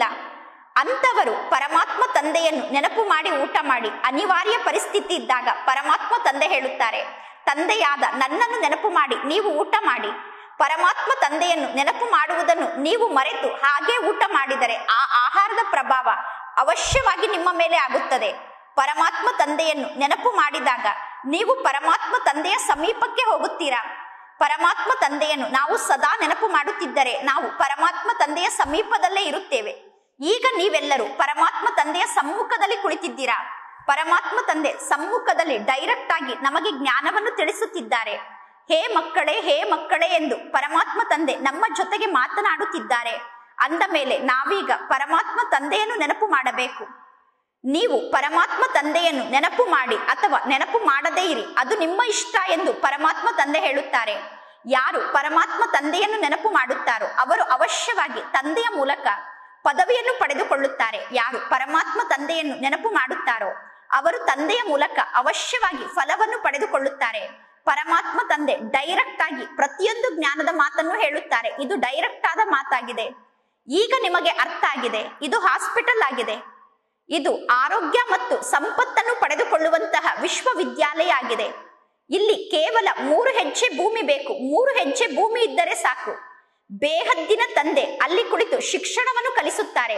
ಅಂತವರು ಪರಮಾತ್ಮ ತಂದೆಯನ್ನು ನೆನಪು ಮಾಡಿ ಊಟ ಮಾಡಿ ಅನಿವಾರ್ಯ ಪರಿಸ್ಥಿತಿ ಇದ್ದಾಗ ಪರಮಾತ್ಮ ತಂದೆ ಹೇಳುತ್ತಾರೆ ತಂದೆಯಾದ ನನ್ನನ್ನು ನೆನಪು ಮಾಡಿ ನೀವು ಊಟ ಮಾಡಿ ಪರಮಾತ್ಮ ತಂದೆಯನ್ನು ನೆನಪು ಮಾಡುವುದನ್ನು ನೀವು ಮರೆತು ಹಾಗೆ ಊಟ ಮಾಡಿದರೆ ಆ ಆಹಾರದ ಪ್ರಭಾವ ಅವಶ್ಯವಾಗಿ ನಿಮ್ಮ ಮೇಲೆ ಆಗುತ್ತದೆ ಪರಮಾತ್ಮ ತಂದೆಯನ್ನು ನೆನಪು ಮಾಡಿದಾಗ ನೀವು ಪರಮಾತ್ಮ ತಂದೆಯ ಸಮೀಪಕ್ಕೆ ಹೋಗುತ್ತೀರಾ ಪರಮಾತ್ಮ ತಂದೆಯನ್ನು ನಾವು ಸದಾ ನೆನಪು ಮಾಡುತ್ತಿದ್ದರೆ ನಾವು ಪರಮಾತ್ಮ ತಂದೆಯ ಸಮೀಪದಲ್ಲೇ ಇರುತ್ತೇವೆ ಈಗ ನೀವೆಲ್ಲರೂ ಪರಮಾತ್ಮ ತಂದೆಯ ಸಮ್ಮುಖದಲ್ಲಿ ಕುಳಿತಿದ್ದೀರಾ ಪರಮಾತ್ಮ ತಂದೆ ಸಮ್ಮುಖದಲ್ಲಿ ಡೈರೆಕ್ಟ್ ಆಗಿ ನಮಗೆ ಜ್ಞಾನವನ್ನು ತಿಳಿಸುತ್ತಿದ್ದಾರೆ ಹೇ ಮಕ್ಕಳೇ ಹೇ ಮಕ್ಕಳೇ ಎಂದು ಪರಮಾತ್ಮ ತಂದೆ ನಮ್ಮ ಜೊತೆಗೆ ಮಾತನಾಡುತ್ತಿದ್ದಾರೆ ಅಂದ ಮೇಲೆ ನಾವೀಗ ಪರಮಾತ್ಮ ತಂದೆಯನ್ನು ನೆನಪು ಮಾಡಬೇಕು ನೀವು ಪರಮಾತ್ಮ ತಂದೆಯನ್ನು ನೆನಪು ಮಾಡಿ ಅಥವಾ ನೆನಪು ಮಾಡದೇ ಇರಿ ಅದು ನಿಮ್ಮ ಇಷ್ಟ ಎಂದು ಪರಮಾತ್ಮ ತಂದೆ ಹೇಳುತ್ತಾರೆ ಯಾರು ಪರಮಾತ್ಮ ತಂದೆಯನ್ನು ನೆನಪು ಮಾಡುತ್ತಾರೋ ಅವರು ಅವಶ್ಯವಾಗಿ ತಂದೆಯ ಮೂಲಕ ಪದವಿಯನ್ನು ಪಡೆದುಕೊಳ್ಳುತ್ತಾರೆ ಯಾರು ಪರಮಾತ್ಮ ತಂದೆಯನ್ನು ನೆನಪು ಮಾಡುತ್ತಾರೋ ಅವರು ತಂದೆಯ ಮೂಲಕ ಅವಶ್ಯವಾಗಿ ಫಲವನ್ನು ಪಡೆದುಕೊಳ್ಳುತ್ತಾರೆ ಪರಮಾತ್ಮ ತಂದೆ ಡೈರೆಕ್ಟ್ ಆಗಿ ಪ್ರತಿಯೊಂದು ಜ್ಞಾನದ ಮಾತನ್ನು ಹೇಳುತ್ತಾರೆ ಇದು ಡೈರೆಕ್ಟ್ ಆದ ಮಾತಾಗಿದೆ ಈಗ ನಿಮಗೆ ಅರ್ಥ ಆಗಿದೆ ಇದು ಹಾಸ್ಪಿಟಲ್ ಆಗಿದೆ ಇದು ಆರೋಗ್ಯ ಮತ್ತು ಸಂಪತ್ತನ್ನು ಪಡೆದುಕೊಳ್ಳುವಂತಹ ವಿಶ್ವವಿದ್ಯಾಲಯ ಆಗಿದೆ ಇಲ್ಲಿ ಕೇವಲ ಮೂರು ಹೆಜ್ಜೆ ಭೂಮಿ ಬೇಕು ಮೂರು ಹೆಜ್ಜೆ ಭೂಮಿ ಇದ್ದರೆ ಸಾಕು ಬೇಹದ್ದಿನ ತಂದೆ ಅಲ್ಲಿ ಕುಳಿತು ಶಿಕ್ಷಣವನ್ನು ಕಲಿಸುತ್ತಾರೆ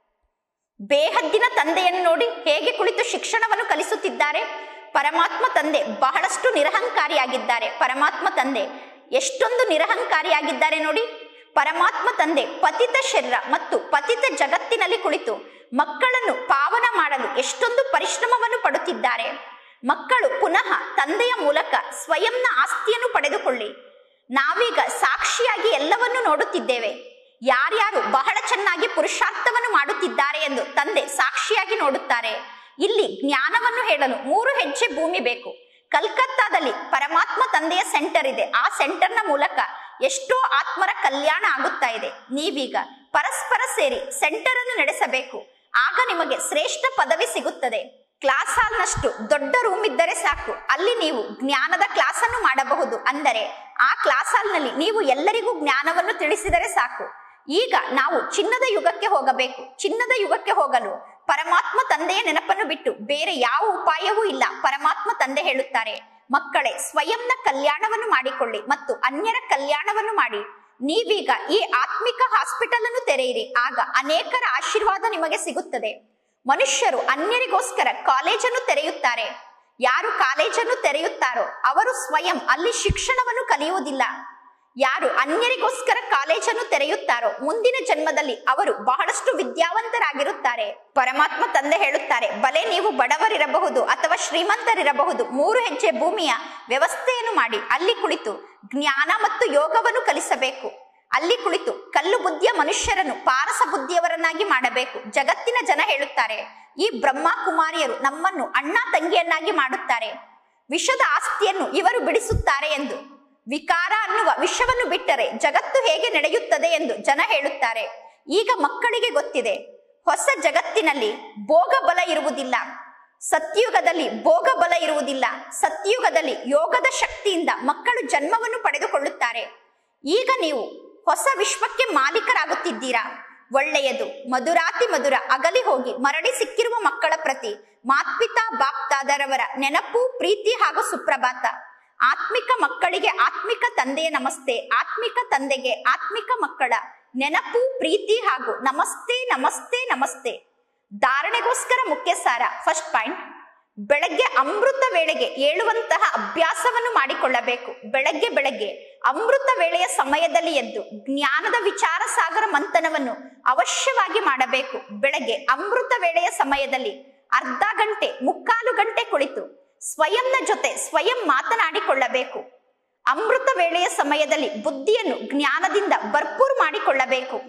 ಬೇಹದ್ದಿನ ತಂದೆಯನ್ನು ನೋಡಿ ಹೇಗೆ ಕುಳಿತು ಶಿಕ್ಷಣವನ್ನು ಕಲಿಸುತ್ತಿದ್ದಾರೆ ಪರಮಾತ್ಮ ತಂದೆ ಬಹಳಷ್ಟು ನಿರಹಂಕಾರಿಯಾಗಿದ್ದಾರೆ ಪರಮಾತ್ಮ ತಂದೆ ಎಷ್ಟೊಂದು ನಿರಹಂಕಾರಿಯಾಗಿದ್ದಾರೆ ನೋಡಿ ಪರಮಾತ್ಮ ತಂದೆ ಪತಿತ ಶರೀರ ಮತ್ತು ಪತಿತ ಜಗತ್ತಿನಲ್ಲಿ ಕುಳಿತು ಮಕ್ಕಳನ್ನು ಪಾವನ ಮಾಡಲು ಎಷ್ಟೊಂದು ಪರಿಶ್ರಮವನ್ನು ಪಡುತ್ತಿದ್ದಾರೆ ಮಕ್ಕಳು ಪುನಃ ತಂದೆಯ ಮೂಲಕ ಸ್ವಯಂನ ಆಸ್ತಿಯನ್ನು ಪಡೆದುಕೊಳ್ಳಿ ನಾವೀಗ ಸಾಕ್ಷಿಯಾಗಿ ಎಲ್ಲವನ್ನು ನೋಡುತ್ತಿದ್ದೇವೆ ಯಾರ್ಯಾರು ಬಹಳ ಚೆನ್ನಾಗಿ ಪುರುಷಾರ್ಥವನ್ನು ಮಾಡುತ್ತಿದ್ದಾರೆ ಎಂದು ತಂದೆ ಸಾಕ್ಷಿಯಾಗಿ ನೋಡುತ್ತಾರೆ ಇಲ್ಲಿ ಜ್ಞಾನವನ್ನು ಹೇಳಲು ಮೂರು ಹೆಜ್ಜೆ ಭೂಮಿ ಬೇಕು ಕಲ್ಕತ್ತಾದಲ್ಲಿ ಪರಮಾತ್ಮ ತಂದೆಯ ಸೆಂಟರ್ ಇದೆ ಆ ಸೆಂಟರ್ನ ಮೂಲಕ ಎಷ್ಟೋ ಆತ್ಮರ ಕಲ್ಯಾಣ ಆಗುತ್ತಾ ಇದೆ ನೀವೀಗ ಪರಸ್ಪರ ಸೇರಿ ಸೆಂಟರ್ ಅನ್ನು ನಡೆಸಬೇಕು ಆಗ ನಿಮಗೆ ಶ್ರೇಷ್ಠ ಪದವಿ ಸಿಗುತ್ತದೆ ಕ್ಲಾಸ್ ಹಾಲ್ನಷ್ಟು ದೊಡ್ಡ ರೂಮ್ ಇದ್ದರೆ ಸಾಕು ಅಲ್ಲಿ ನೀವು ಜ್ಞಾನದ ಕ್ಲಾಸ್ ಅನ್ನು ಮಾಡಬಹುದು ಅಂದರೆ ಆ ಕ್ಲಾಸ್ ಹಾಲ್ನಲ್ಲಿ ನೀವು ಎಲ್ಲರಿಗೂ ಜ್ಞಾನವನ್ನು ತಿಳಿಸಿದರೆ ಸಾಕು ಈಗ ನಾವು ಚಿನ್ನದ ಯುಗಕ್ಕೆ ಹೋಗಬೇಕು ಚಿನ್ನದ ಯುಗಕ್ಕೆ ಹೋಗಲು ಪರಮಾತ್ಮ ತಂದೆಯ ನೆನಪನ್ನು ಬಿಟ್ಟು ಬೇರೆ ಯಾವ ಉಪಾಯವೂ ಇಲ್ಲ ಪರಮಾತ್ಮ ತಂದೆ ಹೇಳುತ್ತಾರೆ ಮಕ್ಕಳೇ ಸ್ವಯಂನ ಕಲ್ಯಾಣವನ್ನು ಮಾಡಿಕೊಳ್ಳಿ ಮತ್ತು ಅನ್ಯರ ಕಲ್ಯಾಣವನ್ನು ಮಾಡಿ ನೀವೀಗ ಈ ಆತ್ಮಿಕ ಹಾಸ್ಪಿಟಲ್ ಅನ್ನು ತೆರೆಯಿರಿ ಆಗ ಅನೇಕರ ಆಶೀರ್ವಾದ ನಿಮಗೆ ಸಿಗುತ್ತದೆ ಮನುಷ್ಯರು ಅನ್ಯರಿಗೋಸ್ಕರ ಕಾಲೇಜನ್ನು ತೆರೆಯುತ್ತಾರೆ ಯಾರು ಕಾಲೇಜನ್ನು ತೆರೆಯುತ್ತಾರೋ ಅವರು ಸ್ವಯಂ ಅಲ್ಲಿ ಶಿಕ್ಷಣವನ್ನು ಕಲಿಯುವುದಿಲ್ಲ ಯಾರು ಅನ್ಯರಿಗೋಸ್ಕರ ಕಾಲೇಜನ್ನು ತೆರೆಯುತ್ತಾರೋ ಮುಂದಿನ ಜನ್ಮದಲ್ಲಿ ಅವರು ಬಹಳಷ್ಟು ವಿದ್ಯಾವಂತರಾಗಿರುತ್ತಾರೆ ಪರಮಾತ್ಮ ತಂದೆ ಹೇಳುತ್ತಾರೆ ಬಲೆ ನೀವು ಬಡವರಿರಬಹುದು ಅಥವಾ ಶ್ರೀಮಂತರಿರಬಹುದು ಮೂರು ಹೆಜ್ಜೆ ಭೂಮಿಯ ವ್ಯವಸ್ಥೆಯನ್ನು ಮಾಡಿ ಅಲ್ಲಿ ಕುಳಿತು ಜ್ಞಾನ ಮತ್ತು ಯೋಗವನ್ನು ಕಲಿಸಬೇಕು ಅಲ್ಲಿ ಕುಳಿತು ಕಲ್ಲು ಬುದ್ಧಿಯ ಮನುಷ್ಯರನ್ನು ಪಾರಸ ಬುದ್ಧಿಯವರನ್ನಾಗಿ ಮಾಡಬೇಕು ಜಗತ್ತಿನ ಜನ ಹೇಳುತ್ತಾರೆ ಈ ಬ್ರಹ್ಮ ಕುಮಾರಿಯರು ನಮ್ಮನ್ನು ಅಣ್ಣ ತಂಗಿಯನ್ನಾಗಿ ಮಾಡುತ್ತಾರೆ ವಿಷದ ಆಸ್ತಿಯನ್ನು ಇವರು ಬಿಡಿಸುತ್ತಾರೆ ಎಂದು ವಿಕಾರ ಅನ್ನುವ ವಿಷವನ್ನು ಬಿಟ್ಟರೆ ಜಗತ್ತು ಹೇಗೆ ನಡೆಯುತ್ತದೆ ಎಂದು ಜನ ಹೇಳುತ್ತಾರೆ ಈಗ ಮಕ್ಕಳಿಗೆ ಗೊತ್ತಿದೆ ಹೊಸ ಜಗತ್ತಿನಲ್ಲಿ ಭೋಗ ಬಲ ಇರುವುದಿಲ್ಲ ಸತ್ಯುಗದಲ್ಲಿ ಭೋಗ ಬಲ ಇರುವುದಿಲ್ಲ ಸತ್ಯುಗದಲ್ಲಿ ಯೋಗದ ಶಕ್ತಿಯಿಂದ ಮಕ್ಕಳು ಜನ್ಮವನ್ನು ಪಡೆದುಕೊಳ್ಳುತ್ತಾರೆ ಈಗ ನೀವು ಹೊಸ ವಿಶ್ವಕ್ಕೆ ಮಾಲೀಕರಾಗುತ್ತಿದ್ದೀರಾ ಒಳ್ಳೆಯದು ಮಧುರಾತಿ ಮಧುರ ಅಗಲಿ ಹೋಗಿ ಮರಳಿ ಸಿಕ್ಕಿರುವ ಮಕ್ಕಳ ಪ್ರತಿ ಮಾತ್ಪಿತಾ ಬಾಪ್ತಾದರವರ ನೆನಪು ಪ್ರೀತಿ ಹಾಗೂ ಸುಪ್ರಭಾತ ಆತ್ಮಿಕ ಮಕ್ಕಳಿಗೆ ಆತ್ಮಿಕ ತಂದೆಯ ನಮಸ್ತೆ ಆತ್ಮಿಕ ತಂದೆಗೆ ಆತ್ಮಿಕ ಮಕ್ಕಳ ನೆನಪು ಪ್ರೀತಿ ಹಾಗೂ ನಮಸ್ತೆ ನಮಸ್ತೆ ನಮಸ್ತೆ ಧಾರಣೆಗೋಸ್ಕರ ಮುಖ್ಯ ಸಾರ ಫಸ್ಟ್ ಪಾಯಿಂಟ್ ಬೆಳಗ್ಗೆ ಅಮೃತ ವೇಳೆಗೆ ಏಳುವಂತಹ ಅಭ್ಯಾಸವನ್ನು ಮಾಡಿಕೊಳ್ಳಬೇಕು ಬೆಳಗ್ಗೆ ಬೆಳಗ್ಗೆ ಅಮೃತ ವೇಳೆಯ ಸಮಯದಲ್ಲಿ ಎದ್ದು ಜ್ಞಾನದ ವಿಚಾರ ಸಾಗರ ಮಂಥನವನ್ನು ಅವಶ್ಯವಾಗಿ ಮಾಡಬೇಕು ಬೆಳಗ್ಗೆ ಅಮೃತ ವೇಳೆಯ ಸಮಯದಲ್ಲಿ ಅರ್ಧ ಗಂಟೆ ಮುಕ್ಕಾಲು ಗಂಟೆ ಕುಳಿತು ಸ್ವಯಂನ ಜೊತೆ ಸ್ವಯಂ ಮಾತನಾಡಿಕೊಳ್ಳಬೇಕು ಅಮೃತ ವೇಳೆಯ ಸಮಯದಲ್ಲಿ ಬುದ್ಧಿಯನ್ನು ಜ್ಞಾನದಿಂದ ಭರ್ಪೂರ್ ಮಾಡಿಕೊಳ್ಳಬೇಕು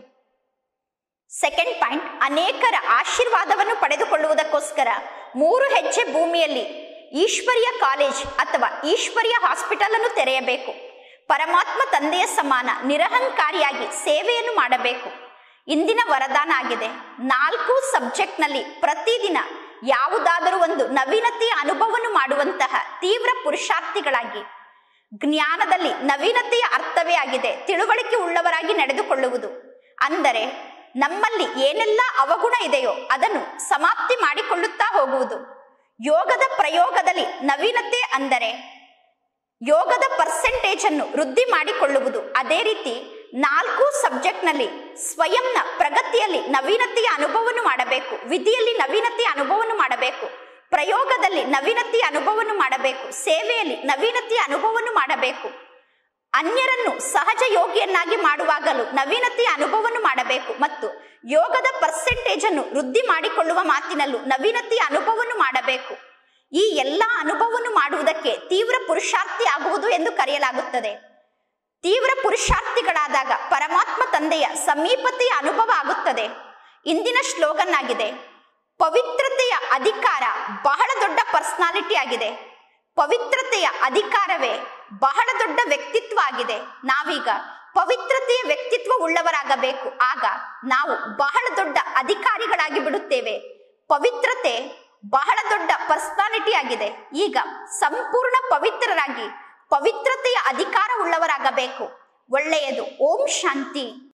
ಸೆಕೆಂಡ್ ಪಾಯಿಂಟ್ ಅನೇಕರ ಆಶೀರ್ವಾದವನ್ನು ಪಡೆದುಕೊಳ್ಳುವುದಕ್ಕೋಸ್ಕರ ಮೂರು ಹೆಜ್ಜೆ ಭೂಮಿಯಲ್ಲಿ ಈಶ್ವರಿಯ ಕಾಲೇಜ್ ಅಥವಾ ಈಶ್ವರಿಯ ಹಾಸ್ಪಿಟಲ್ ಅನ್ನು ತೆರೆಯಬೇಕು ಪರಮಾತ್ಮ ತಂದೆಯ ಸಮಾನ ನಿರಹಂಕಾರಿಯಾಗಿ ಸೇವೆಯನ್ನು ಮಾಡಬೇಕು ಇಂದಿನ ವರದಾನ ಆಗಿದೆ ನಾಲ್ಕು ಸಬ್ಜೆಕ್ಟ್ನಲ್ಲಿ ಪ್ರತಿದಿನ ಯಾವುದಾದರೂ ಒಂದು ನವೀನತೆಯ ಅನುಭವವನ್ನು ಮಾಡುವಂತಹ ತೀವ್ರ ಪುರುಷಾರ್ಥಿಗಳಾಗಿ ಜ್ಞಾನದಲ್ಲಿ ನವೀನತೆಯ ಅರ್ಥವೇ ಆಗಿದೆ ತಿಳುವಳಿಕೆ ಉಳ್ಳವರಾಗಿ ನಡೆದುಕೊಳ್ಳುವುದು ಅಂದರೆ ನಮ್ಮಲ್ಲಿ ಏನೆಲ್ಲ ಅವಗುಣ ಇದೆಯೋ ಅದನ್ನು ಸಮಾಪ್ತಿ ಮಾಡಿಕೊಳ್ಳುತ್ತಾ ಹೋಗುವುದು ಯೋಗದ ಪ್ರಯೋಗದಲ್ಲಿ ನವೀನತೆ ಅಂದರೆ ಯೋಗದ ಪರ್ಸೆಂಟೇಜ್ ಅನ್ನು ವೃದ್ಧಿ ಮಾಡಿಕೊಳ್ಳುವುದು ಅದೇ ರೀತಿ ನಾಲ್ಕು ಸಬ್ಜೆಕ್ಟ್ನಲ್ಲಿ ಸ್ವಯಂನ ಪ್ರಗತಿಯಲ್ಲಿ ನವೀನತೆಯ ಅನುಭವವನ್ನು ಮಾಡಬೇಕು ವಿಧಿಯಲ್ಲಿ ನವೀನತೆಯ ಅನುಭವವನ್ನು ಮಾಡಬೇಕು ಪ್ರಯೋಗದಲ್ಲಿ ನವೀನತೆಯ ಅನುಭವವನ್ನು ಮಾಡಬೇಕು ಸೇವೆಯಲ್ಲಿ ನವೀನತೆಯ ಅನುಭವವನ್ನು ಮಾಡಬೇಕು ಅನ್ಯರನ್ನು ಸಹಜ ಯೋಗಿಯನ್ನಾಗಿ ಮಾಡುವಾಗಲೂ ನವೀನತೆಯ ಅನುಭವವನ್ನು ಮಾಡಬೇಕು ಮತ್ತು ಯೋಗದ ಪರ್ಸೆಂಟೇಜ್ ಅನ್ನು ವೃದ್ಧಿ ಮಾಡಿಕೊಳ್ಳುವ ಮಾತಿನಲ್ಲೂ ನವೀನತೆಯ ಅನುಭವವನ್ನು ಮಾಡಬೇಕು ಈ ಎಲ್ಲ ಅನುಭವವನ್ನು ಮಾಡುವುದಕ್ಕೆ ತೀವ್ರ ಪುರುಷಾರ್ಥಿ ಆಗುವುದು ಎಂದು ಕರೆಯಲಾಗುತ್ತದೆ ತೀವ್ರ ಪುರುಷಾರ್ಥಿಗಳಾದಾಗ ಪರಮಾತ್ಮ ತಂದೆಯ ಸಮೀಪತೆಯ ಅನುಭವ ಆಗುತ್ತದೆ ಇಂದಿನ ಸ್ಲೋಗನ್ ಆಗಿದೆ ಪವಿತ್ರತೆಯ ಅಧಿಕಾರ ಬಹಳ ದೊಡ್ಡ ಪರ್ಸನಾಲಿಟಿ ಆಗಿದೆ ಪವಿತ್ರತೆಯ ಅಧಿಕಾರವೇ ಬಹಳ ದೊಡ್ಡ ವ್ಯಕ್ತಿತ್ವ ಆಗಿದೆ ನಾವೀಗ ಪವಿತ್ರತೆಯ ವ್ಯಕ್ತಿತ್ವ ಉಳ್ಳವರಾಗಬೇಕು ಆಗ ನಾವು ಬಹಳ ದೊಡ್ಡ ಅಧಿಕಾರಿಗಳಾಗಿ ಬಿಡುತ್ತೇವೆ ಪವಿತ್ರತೆ ಬಹಳ ದೊಡ್ಡ ಪರ್ಸನಾಲಿಟಿ ಆಗಿದೆ ಈಗ ಸಂಪೂರ್ಣ ಪವಿತ್ರರಾಗಿ ಪವಿತ್ರತೆಯ ಅಧಿಕಾರ ಉಳ್ಳವರಾಗಬೇಕು ಒಳ್ಳೆಯದು ಓಂ ಶಾಂತಿ